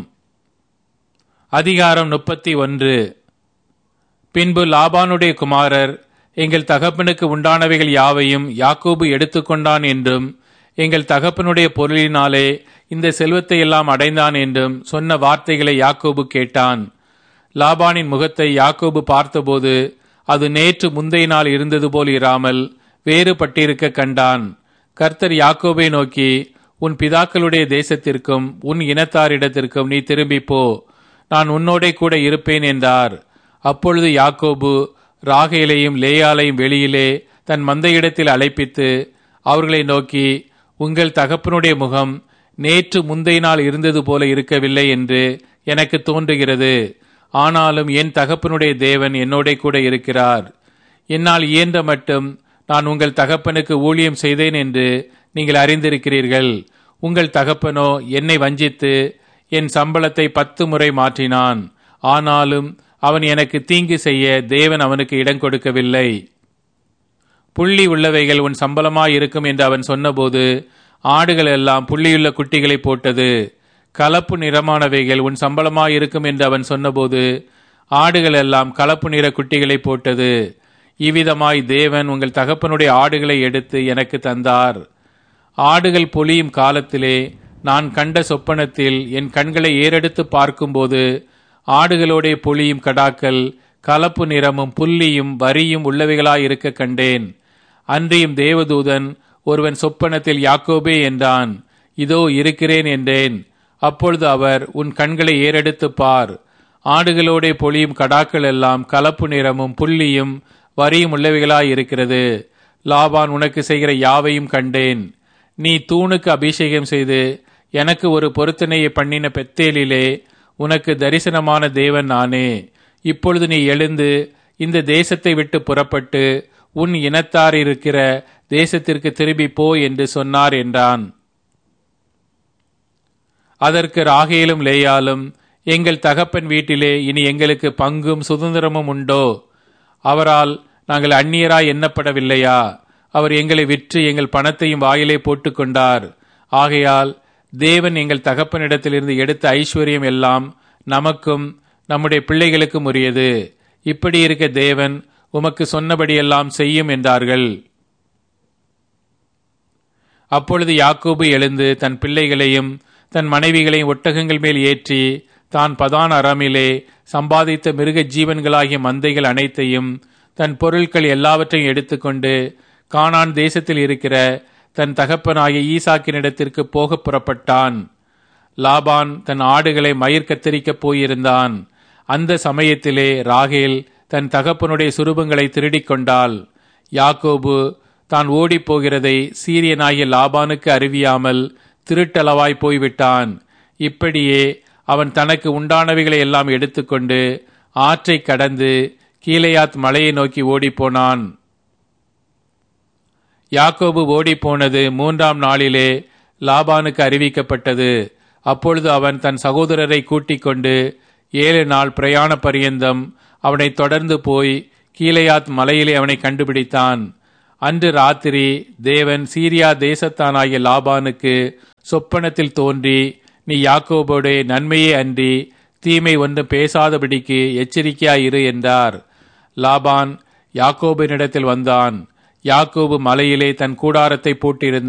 அதிகாரம் முப்பத்தி ஒன்று பின்பு லாபானுடைய குமாரர் எங்கள் தகப்பனுக்கு உண்டானவைகள் யாவையும் யாக்கோபு எடுத்துக்கொண்டான் என்றும் எங்கள் தகப்பனுடைய பொருளினாலே இந்த செல்வத்தை எல்லாம் அடைந்தான் என்றும் சொன்ன வார்த்தைகளை யாக்கோபு கேட்டான் லாபானின் முகத்தை யாக்கோபு பார்த்தபோது அது நேற்று முந்தைய நாள் இருந்தது போல் இராமல் வேறுபட்டிருக்க கண்டான் கர்த்தர் யாக்கோபை நோக்கி உன் பிதாக்களுடைய தேசத்திற்கும் உன் இனத்தாரிடத்திற்கும் நீ திரும்பி போ நான் உன்னோடே கூட இருப்பேன் என்றார் அப்பொழுது யாக்கோபு ராகேலையும் லேயாலையும் வெளியிலே தன் மந்தையிடத்தில் அழைப்பித்து அவர்களை நோக்கி உங்கள் தகப்பனுடைய முகம் நேற்று முந்தைய நாள் இருந்தது போல இருக்கவில்லை என்று எனக்கு தோன்றுகிறது ஆனாலும் என் தகப்பனுடைய தேவன் என்னோட கூட இருக்கிறார் என்னால் இயன்ற மட்டும் நான் உங்கள் தகப்பனுக்கு ஊழியம் செய்தேன் என்று நீங்கள் அறிந்திருக்கிறீர்கள் உங்கள் தகப்பனோ என்னை வஞ்சித்து என் சம்பளத்தை பத்து முறை மாற்றினான் ஆனாலும் அவன் எனக்கு தீங்கு செய்ய தேவன் அவனுக்கு இடம் கொடுக்கவில்லை புள்ளி உள்ளவைகள் உன் சம்பளமாயிருக்கும் என்று அவன் சொன்னபோது ஆடுகள் எல்லாம் புள்ளியுள்ள குட்டிகளை போட்டது கலப்பு நிறமானவைகள் உன் சம்பளமாயிருக்கும் என்று அவன் சொன்னபோது ஆடுகள் எல்லாம் கலப்பு நிற குட்டிகளை போட்டது இவ்விதமாய் தேவன் உங்கள் தகப்பனுடைய ஆடுகளை எடுத்து எனக்கு தந்தார் ஆடுகள் பொலியும் காலத்திலே நான் கண்ட சொப்பனத்தில் என் கண்களை ஏறெடுத்து பார்க்கும்போது ஆடுகளோடே பொலியும் கடாக்கள் கலப்பு நிறமும் புள்ளியும் வரியும் உள்ளவைகளாயிருக்க கண்டேன் அன்றியும் தேவதூதன் ஒருவன் சொப்பனத்தில் யாக்கோபே என்றான் இதோ இருக்கிறேன் என்றேன் அப்பொழுது அவர் உன் கண்களை ஏறெடுத்து பார் ஆடுகளோடே பொழியும் கடாக்கள் எல்லாம் கலப்பு நிறமும் புள்ளியும் வரியும் உள்ளவைகளாயிருக்கிறது லாபான் உனக்கு செய்கிற யாவையும் கண்டேன் நீ தூணுக்கு அபிஷேகம் செய்து எனக்கு ஒரு பொருத்தனையை பண்ணின பெத்தேலிலே உனக்கு தரிசனமான தேவன் நானே இப்பொழுது நீ எழுந்து இந்த தேசத்தை விட்டு புறப்பட்டு உன் இனத்தார் இருக்கிற தேசத்திற்கு திரும்பி போ என்று சொன்னார் என்றான் அதற்கு ராகேலும் லேயாலும் எங்கள் தகப்பன் வீட்டிலே இனி எங்களுக்கு பங்கும் சுதந்திரமும் உண்டோ அவரால் நாங்கள் அந்நியராய் எண்ணப்படவில்லையா அவர் எங்களை விற்று எங்கள் பணத்தையும் வாயிலே போட்டுக்கொண்டார் ஆகையால் தேவன் எங்கள் தகப்பனிடத்திலிருந்து எடுத்த ஐஸ்வர்யம் எல்லாம் நமக்கும் நம்முடைய பிள்ளைகளுக்கும் உரியது இப்படி இருக்க தேவன் உமக்கு சொன்னபடியெல்லாம் செய்யும் என்றார்கள் அப்பொழுது யாக்கோபு எழுந்து தன் பிள்ளைகளையும் தன் மனைவிகளையும் ஒட்டகங்கள் மேல் ஏற்றி தான் பதான் அறாமிலே சம்பாதித்த மிருக ஜீவன்களாகிய மந்தைகள் அனைத்தையும் தன் பொருட்கள் எல்லாவற்றையும் எடுத்துக்கொண்டு கானான் தேசத்தில் இருக்கிற தன் தகப்பனாகிய ஈசாக்கினிடத்திற்கு போக புறப்பட்டான் லாபான் தன் ஆடுகளை மயிர் கத்தரிக்கப் போயிருந்தான் அந்த சமயத்திலே ராகேல் தன் தகப்பனுடைய சுரூபங்களை திருடிக் கொண்டாள் யாக்கோபு தான் ஓடிப் போகிறதை சீரியனாகிய லாபானுக்கு அறிவியாமல் திருட்டளவாய் போய்விட்டான் இப்படியே அவன் தனக்கு உண்டானவைகளை எல்லாம் எடுத்துக்கொண்டு ஆற்றை கடந்து கீழையாத் மலையை நோக்கி ஓடிப்போனான் யாக்கோபு ஓடிப்போனது மூன்றாம் நாளிலே லாபானுக்கு அறிவிக்கப்பட்டது அப்பொழுது அவன் தன் சகோதரரை கூட்டிக் கொண்டு ஏழு நாள் பிரயாண பரியந்தம் அவனை தொடர்ந்து போய் கீலேயாத் மலையிலே அவனை கண்டுபிடித்தான் அன்று ராத்திரி தேவன் சீரியா தேசத்தானாகிய லாபானுக்கு சொப்பனத்தில் தோன்றி நீ யாக்கோபோடைய நன்மையே அன்றி தீமை ஒன்றும் பேசாதபடிக்கு எச்சரிக்கையாயிரு என்றார் லாபான் யாக்கோபினிடத்தில் வந்தான் யாக்கோபு மலையிலே தன் கூடாரத்தை போட்டிருந்தான்